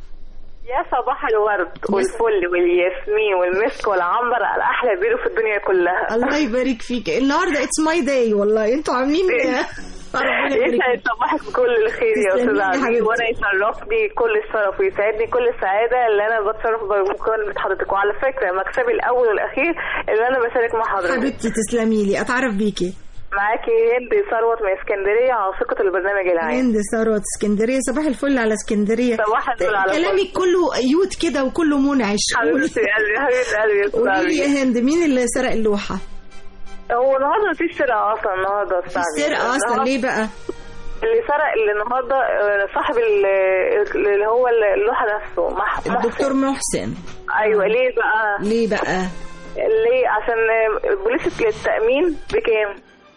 يا صباح الورد والفل والياسمين والمسك والعنبر على احلى بيرو في الدنيا كلها الله يبارك فيك النهارده اتس ماي داي والله انتوا عاملين ربنا يبارك يسعد صباحك بكل الخير يا تسلمي استاذ يا عزيز حبيبتي. وانا يشرفني كل الشرف ويسعدني كل السعاده اللي انا بتشرف بمكالمه حضرتك وعلى فكره مكسبي الاول والاخير اللي انا بشارك مع حضرتك حبيبتي تسلمي لي اتعرف بيكي معاكي هند ثروت من اسكندريه عاصقه البرنامج العام هند ثروت اسكندريه صباح الفل على اسكندريه صباح الفل على كلامك كله يوت كده وكله منعش حبيبتي قلبي حبيبه قلبي يا أستاذ قولي لي عزيز. يا هند مين اللي سرق اللوحه هو النهارده مفيش سرقه اصلا النهارده يا أستاذ عزيز. سرقه اصلا النهاردة- ليه بقى اللي سرق اللي النهارده آه، صاحب ال- اللي هو اللوحه نفسه مح- محسن الدكتور محسن ايوه ليه بقى ليه بقى ليه عشان آه، بوليس التامين بكام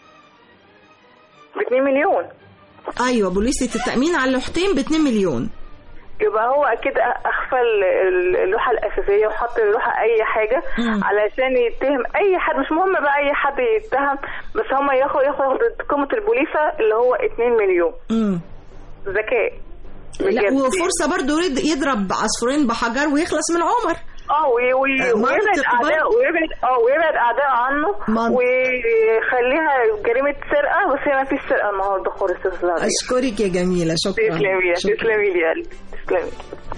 ب 2 مليون ايوه بوليسة التأمين على اللوحتين ب 2 مليون يبقى هو اكيد اخفى ال- ال- اللوحه الاساسيه وحط اللوحه اي حاجه علشان يتهم اي حد مش مهم بقى اي حد يتهم بس هم ياخد ياخد قيمه البوليسه اللي هو 2 مليون امم ذكاء لا بجد. وفرصة برضو يد- يضرب عصفورين بحجر ويخلص من عمر اه وي- وي- آه، ويبعد منطق اعداء برضه. ويبعد اه ويبعد اعداء عنه ويخليها جريمه سرقه بس هي ما فيش سرقه النهارده خالص تسلمي اشكرك يا جميلة شكرا تسلمي شكرا. تسلمي لي يا قلبي تسلمي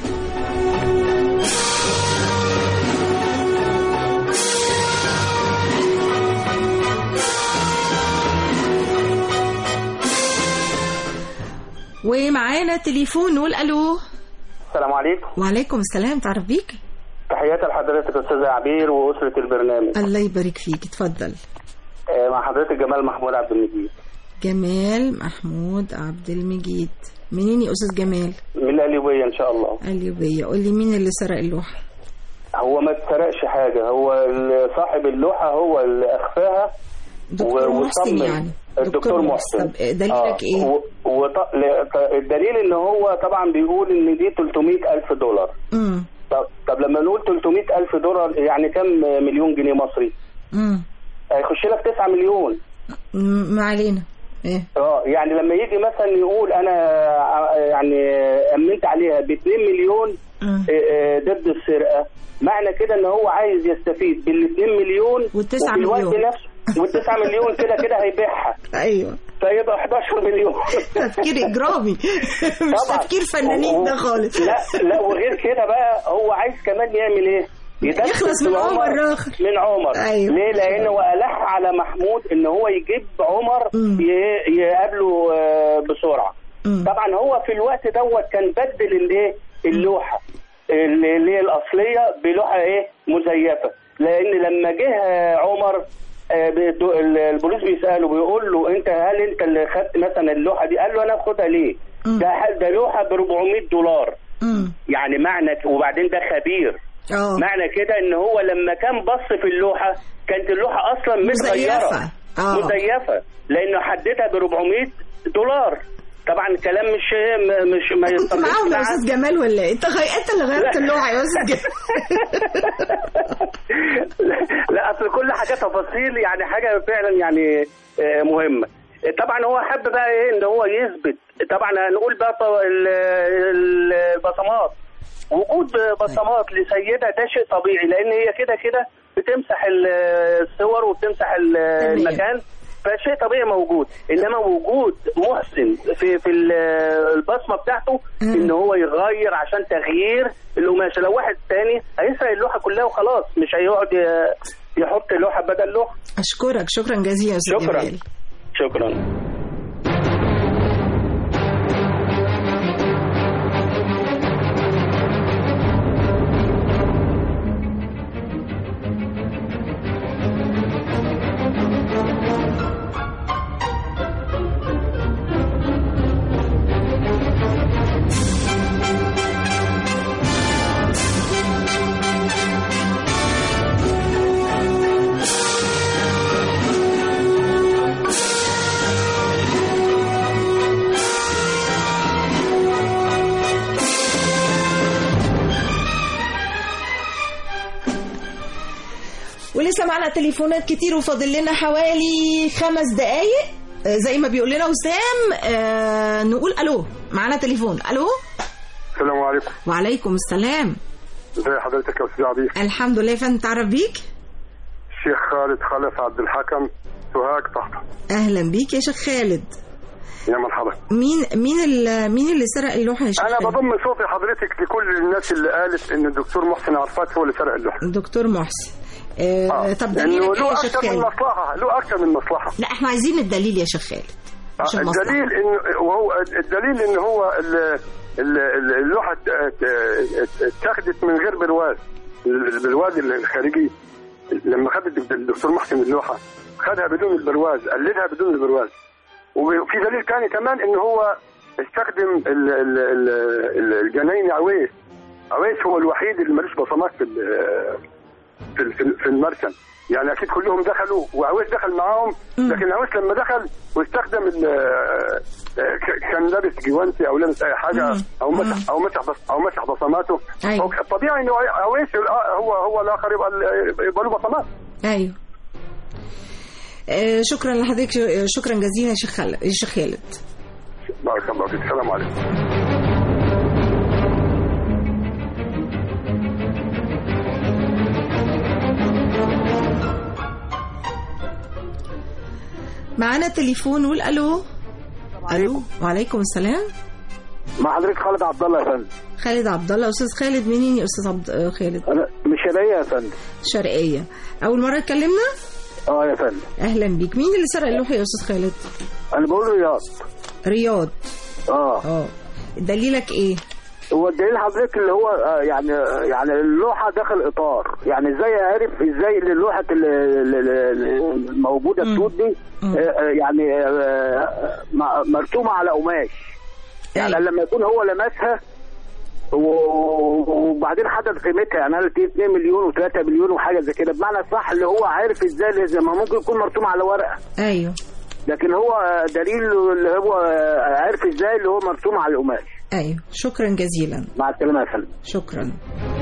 ومعانا تليفون نقول الو السلام عليكم وعليكم السلام تعرف بيك تحياتي لحضرتك استاذ عبير واسره البرنامج الله يبارك فيك اتفضل آه، مع حضرتك جمال محمود عبد المجيد جمال محمود عبد المجيد منين يا استاذ جمال من القليوبيه ان شاء الله اليوبية قول لي مين اللي سرق اللوحة هو ما اتسرقش حاجه هو ال- صاحب اللوحه هو اللي اخفاها دكتور و- محسن وصمم. يعني الدكتور محسن طب دليلك ايه و... وط... ل- ط- الدليل ان هو طبعا بيقول ان دي 300 الف دولار امم طب, طب لما نقول 300 الف دولار يعني كم مليون جنيه مصري امم هيخش لك 9 مليون ما علينا ايه اه يعني لما يجي مثلا يقول انا ع- يعني امنت عليها ب 2 مليون مم. آه، آه، ضد السرقه معنى كده ان هو عايز يستفيد بال 2 مليون والتسعة وفي الوقت مليون. نفسه وال 9 مليون كده كده هيبيعها ايوه فيبقى 11 مليون تفكير اجرامي مش طبعا. تفكير فنانين ده خالص لا لا وغير كده بقى هو عايز كمان يعمل ايه؟ يدخل يخلص من في عمر آخر. من عمر أيوة. ليه؟ لان هو الح على محمود ان هو يجيب عمر ي- يقابله آه، بسرعه طبعا هو في الوقت دوت كان بدل الايه؟ اللوحه اللي اللي هي الاصليه بلوحه ايه؟ مزيفه لان لما جه آه، عمر آه، بيدو- ال- البوليس بيساله بيقول له انت هل انت اللي خدت مثلا اللوحه دي؟ قال له انا اخدها ليه؟ ده ده لوحه ب 400 دولار يعني معنى وبعدين ده خبير اه معنى كده ان هو لما كان بص في اللوحه كانت اللوحه اصلا متغيره مزيفة. آه. مزيفه لانه حددها ب 400 دولار طبعا الكلام مش م- مش ما كنت يستطيعش معاهم يا مع- استاذ جمال ولا ايه انت غي... انت اللي غيرت لا. اللوحه يا استاذ جمال لا اصل كل حاجه تفاصيل يعني حاجه فعلا يعني آه، مهمه طبعا هو حب بقى ايه ان هو يثبت طبعا هنقول بقى ط- ال- ال- البصمات وجود بصمات لسيده ده شيء طبيعي لان هي كده كده بتمسح ال- الصور وبتمسح ال- المكان فشيء طبيعي موجود انما وجود محسن في في ال- البصمه بتاعته ان هو يغير عشان تغيير القماشه لو واحد تاني هيسرق اللوحه كلها وخلاص مش هيقعد ي- يحط لوحه بدل لوحه اشكرك شكرا جزيلا يا استاذ شكرا جمال شكرا ولسه معنا تليفونات كتير وفاضل لنا حوالي خمس دقايق آه، زي ما بيقول لنا وسام آه نقول الو معانا تليفون الو السلام عليكم وعليكم السلام ازي حضرتك يا استاذ عبير الحمد لله يا فندم تعرف بيك الشيخ خالد خلف عبد الحكم سوهاج طحطا اهلا بيك يا شيخ خالد يا مرحبا مين مين اللي مين اللي سرق اللوحه يا شيخ انا خالد؟ بضم صوتي حضرتك لكل الناس اللي قالت ان الدكتور محسن عرفات هو اللي سرق اللوحه دكتور محسن آه طب لانه دليلك ايه له يا شيخ اكثر من خالد مصلحه له اكثر من مصلحه لا احنا عايزين الدليل يا شيخ خالد مش آه، المصلحة. الدليل انه وهو الدليل ان هو ال- ال- ال- اللوحه ات- ات- اتاخدت من غير برواز البرواز الخارجي لما خد الدكتور محسن اللوحه خدها بدون البرواز قلدها بدون البرواز وفي دليل تاني كمان ان هو استخدم ال- ال- ال- ال- الجناين عويس عويس هو الوحيد اللي ملوش بصمات في ال- في ال- في ال- في المرسم يعني اكيد كلهم دخلوا وعويس دخل معاهم لكن عويس لما دخل واستخدم ال- ك- كان لابس جوانتي او لابس اي حاجه او مسح او مسح بص او مسح بصماته أيوة. هو طبيعي انه عويس هو هو الاخر يبقى يبقى له بصمات ايوه آه، شكرا لحضرتك شكرا جزيلا يا شيخ خالد يا شيخ خالد بارك الله فيك السلام عليكم معانا تليفون نقول الو الو وعليكم السلام مع حضرتك خالد عبد الله يا فندم خالد عبد الله استاذ خالد منين يا استاذ عبد آه، خالد انا مش شرقيه يا فندم شرقيه اول مره اتكلمنا اه يا فندم اهلا بيك مين اللي سرق اللوحه يا استاذ خالد انا بقول رياض رياض اه اه دليلك ايه هو الدليل حضرتك اللي هو آه، يعني آه، يعني اللوحه داخل اطار يعني ازاي عرف ازاي ان اللوحه ال- ال- ال- الموجوده التوت دي آه، آه، يعني آه، م- مرسومه على قماش يعني لما يكون هو لمسها و- وبعدين حدد قيمتها يعني قال 2 مليون و3 مليون وحاجه زي كده بمعنى الصح اللي هو عارف ازاي زي ما ممكن يكون مرسوم على ورقه ايوه لكن هو دليل اللي هو عارف ازاي اللي هو مرسوم على القماش ايوه شكرا جزيلا مع السلامه يا فندم شكرا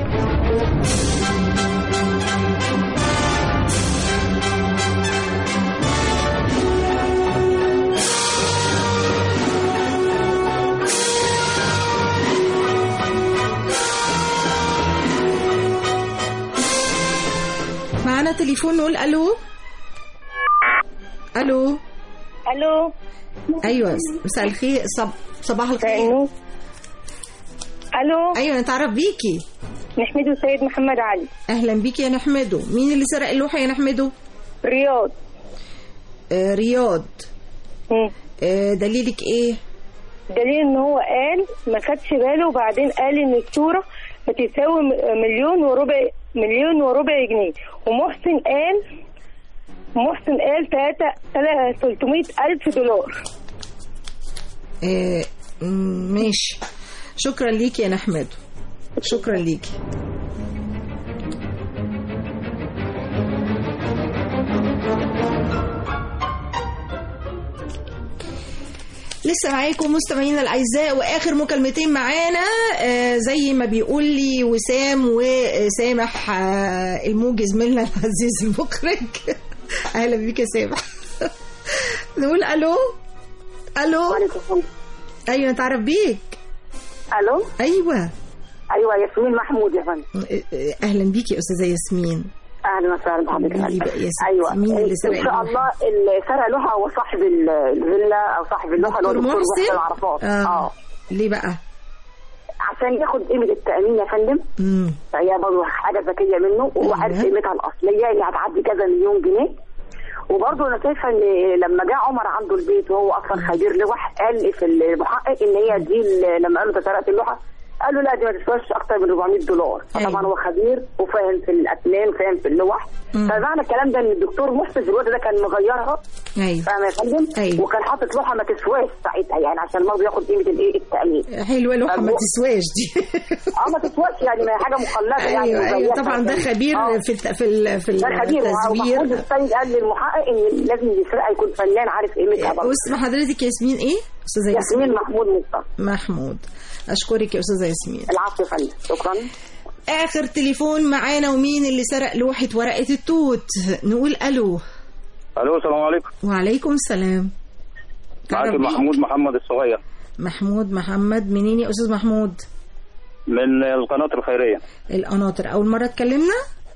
معانا تليفون نقول الو الو الو ايوه مساء الخير صب... صباح الخير الو ايوه نتعرف بيكي نحمده سيد محمد علي اهلا بيكي يا نحمده مين اللي سرق اللوحه يا نحمده رياض آه رياض آه دليلك ايه دليل ان هو قال ما خدش باله وبعدين قال ان الصوره بتساوي م- مليون وربع مليون وربع جنيه ومحسن قال محسن قال 3 300 الف دولار آه م- ماشي شكرا ليكي يا نحمده شكرا ليكي لسه معاكم مستمعينا الاعزاء واخر مكالمتين معانا آه زي ما بيقول لي وسام وسامح آه الموجز منا العزيز المخرج اهلا بيك يا سامح نقول الو الو ايوه نتعرف بيك الو ايوه ايوه ياسمين محمود يا فندم اهلا بيكي يا استاذه ياسمين اهلا وسهلا بحضرتك قولي بقى يا ستي، ايوه مين اللي سرق ان شاء اللوحة؟ الله اللي سرق لوحه هو صاحب ال- الفيلا او صاحب اللوحه اللي هو دكتور دكتور محسن محسن عرفات اه ليه بقى عشان ياخد قيمه التامين يا فندم امم فهي برضه حاجه ذكيه منه وهو عارف قيمتها الاصليه اللي هتعدي كذا مليون جنيه وبرضه انا شايفه ان لما جه عمر عنده البيت وهو اصلا خبير لوح قال في المحقق ان هي دي ال- لما قال له انت سرقت اللوحه قال له لا دي ما تسواش اكتر من 400 دولار فطبعا هو خبير وفاهم في الاسنان فاهم في اللوح فمعنى الكلام ده ان الدكتور محسن في الوقت ده كان مغيرها ايوه فاهم يا فندم أيوة. وكان حاطط لوحه ما تسواش ساعتها يعني عشان برضه ياخد قيمه الايه التامين حلوه لوحه ما فهو- تسواش دي اه ما تسواش يعني ما هي حاجه مقلده يعني ايوه ايوه مزيفة. طبعا ده خبير آه. في الت... في ال... في ده خبير التزوير ومحمود السيد قال للمحقق ان لازم يسرقها يكون فنان عارف قيمتها برضه واسم حضرتك ياسمين ايه استاذه ياسمين محمود مصطفى محمود اشكرك يا استاذه ياسمين العفو يا فندم شكرا اخر تليفون معانا ومين اللي سرق لوحه ورقه التوت نقول الو الو السلام عليكم وعليكم السلام معاك محمود محمد الصغير محمود محمد منين يا استاذ محمود من القناه الخيريه القناطر اول مره اتكلمنا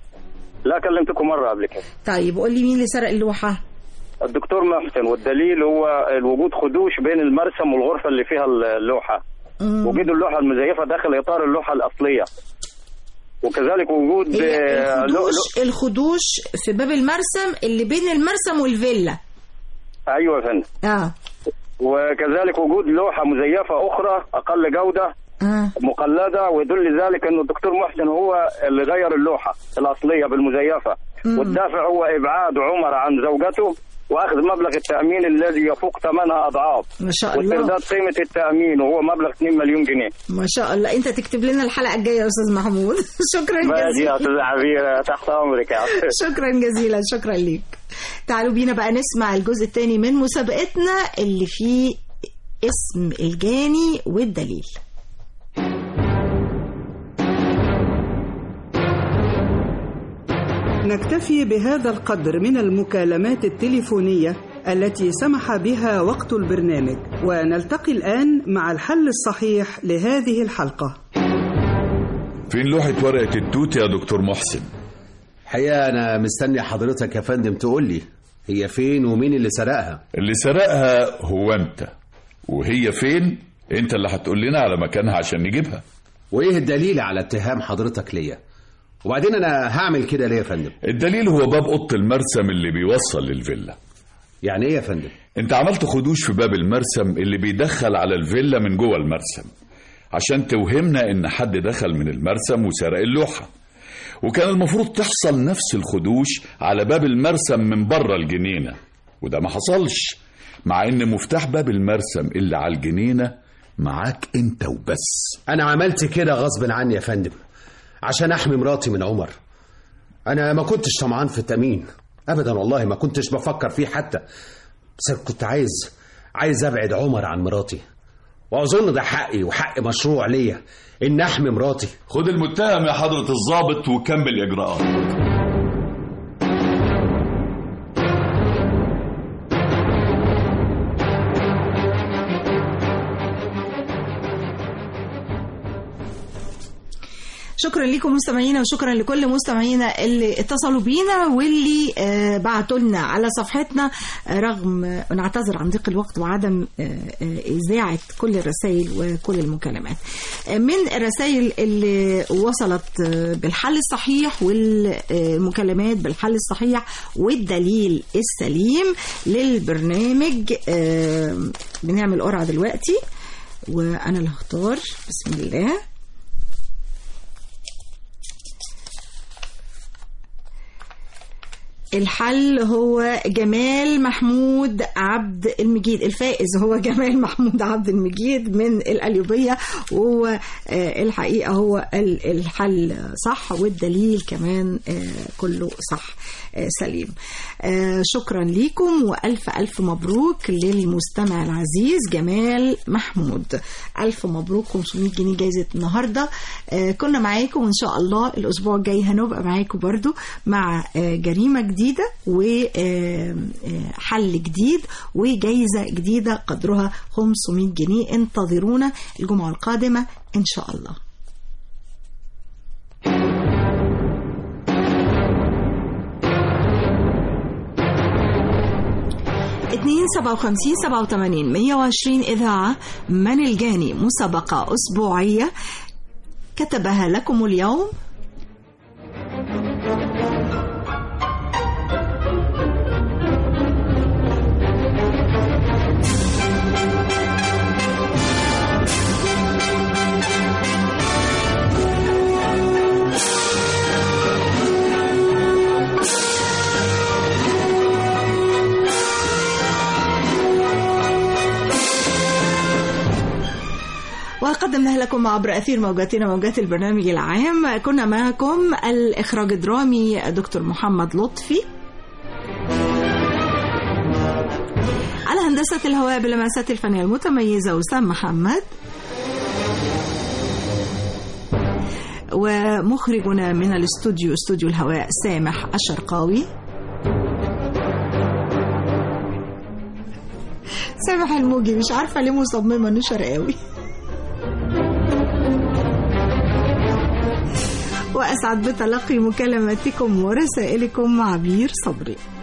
لا كلمتكم مره قبل كده طيب قول لي مين اللي سرق اللوحه الدكتور محسن والدليل هو الوجود خدوش بين المرسم والغرفه اللي فيها اللوحه مم. وجود اللوحه المزيفه داخل اطار اللوحه الاصليه وكذلك وجود هي آه، لو- الخدوش الخدوش في باب المرسم اللي بين المرسم والفيلا لو- ايوه يا فندم اه وكذلك وجود لوحه مزيفه اخرى اقل جوده اه مقلده ويدل ذلك انه الدكتور محسن هو اللي غير اللوحه الاصليه بالمزيفه مم. والدافع هو ابعاد عمر عن زوجته واخذ مبلغ التامين الذي يفوق ثمنها اضعاف ما شاء الله. واسترداد قيمه التامين وهو مبلغ 2 مليون جنيه ما شاء الله انت تكتب لنا الحلقه الجايه يا استاذ محمود شكرا ماشي يا جزيلا استاذ عبير تحت امرك يا عبير. شكرا جزيلا شكرا ليك تعالوا بينا بقى نسمع الجزء الثاني من مسابقتنا اللي فيه اسم الجاني والدليل نكتفي بهذا القدر من المكالمات التليفونية التي سمح بها وقت البرنامج ونلتقي الآن مع الحل الصحيح لهذه الحلقة فين لوحة ورقة التوت يا دكتور محسن حقيقة أنا مستني حضرتك يا فندم تقول لي هي فين ومين اللي سرقها اللي سرقها هو انت وهي فين انت اللي هتقول لنا على مكانها عشان نجيبها وإيه الدليل على اتهام حضرتك ليا وبعدين أنا هعمل كده ليه يا فندم الدليل هو باب اوضه المرسم اللي بيوصل للفيلا يعني إيه يا فندم انت عملت خدوش في باب المرسم اللي بيدخل على الفيلا من جوه المرسم عشان توهمنا ان حد دخل من المرسم وسرق اللوحة وكان المفروض تحصل نفس الخدوش على باب المرسم من بره الجنينة وده ما حصلش مع ان مفتاح باب المرسم اللي على الجنينة معاك انت وبس أنا عملت كده غصب عني يا فندم عشان أحمي مراتي من عمر أنا ما كنتش طمعان في التأمين أبدا والله ما كنتش بفكر فيه حتى بس كنت عايز عايز أبعد عمر عن مراتي وأظن ده حقي وحق مشروع ليا إن أحمي مراتي خد المتهم يا حضرة الضابط وكمل إجراءات شكرا لكم مستمعينا وشكرا لكل مستمعينا اللي اتصلوا بينا واللي آه، بعتوا لنا على صفحتنا آه، رغم آه، نعتذر عن ضيق الوقت وعدم آه، آه، اذاعه كل الرسائل وكل المكالمات آه، من الرسائل اللي وصلت آه، بالحل الصحيح والمكالمات بالحل الصحيح والدليل السليم للبرنامج آه، بنعمل قرعه دلوقتي وانا اللي هختار بسم الله الحل هو جمال محمود عبد المجيد الفائز هو جمال محمود عبد المجيد من القليوبية وهو آه، الحقيقة هو ال- الحل صح والدليل كمان آه، كله صح آه، سليم آه، شكرا لكم وألف ألف مبروك للمستمع العزيز جمال محمود ألف مبروك 500 جنيه جايزة النهاردة آه، كنا معاكم وإن شاء الله الأسبوع الجاي هنبقى معاكم برضو مع آه، جريمة جديدة وحل جديد وجايزة جديدة قدرها 500 جنيه انتظرونا الجمعة القادمة إن شاء الله اتنين سبعة وخمسين سبعة وثمانين مية وعشرين إذاعة من الجاني مسابقة أسبوعية كتبها لكم اليوم وقدمناها لكم عبر أثير موجاتنا موجات البرنامج العام كنا معكم الإخراج الدرامي دكتور محمد لطفي على هندسة الهواء بلمسات الفنية المتميزة وسام محمد ومخرجنا من الاستوديو استوديو الهواء سامح الشرقاوي سامح الموجي مش عارفة ليه مصممة انه شرقاوي وأسعد بتلقي مكالماتكم ورسائلكم عبير صبري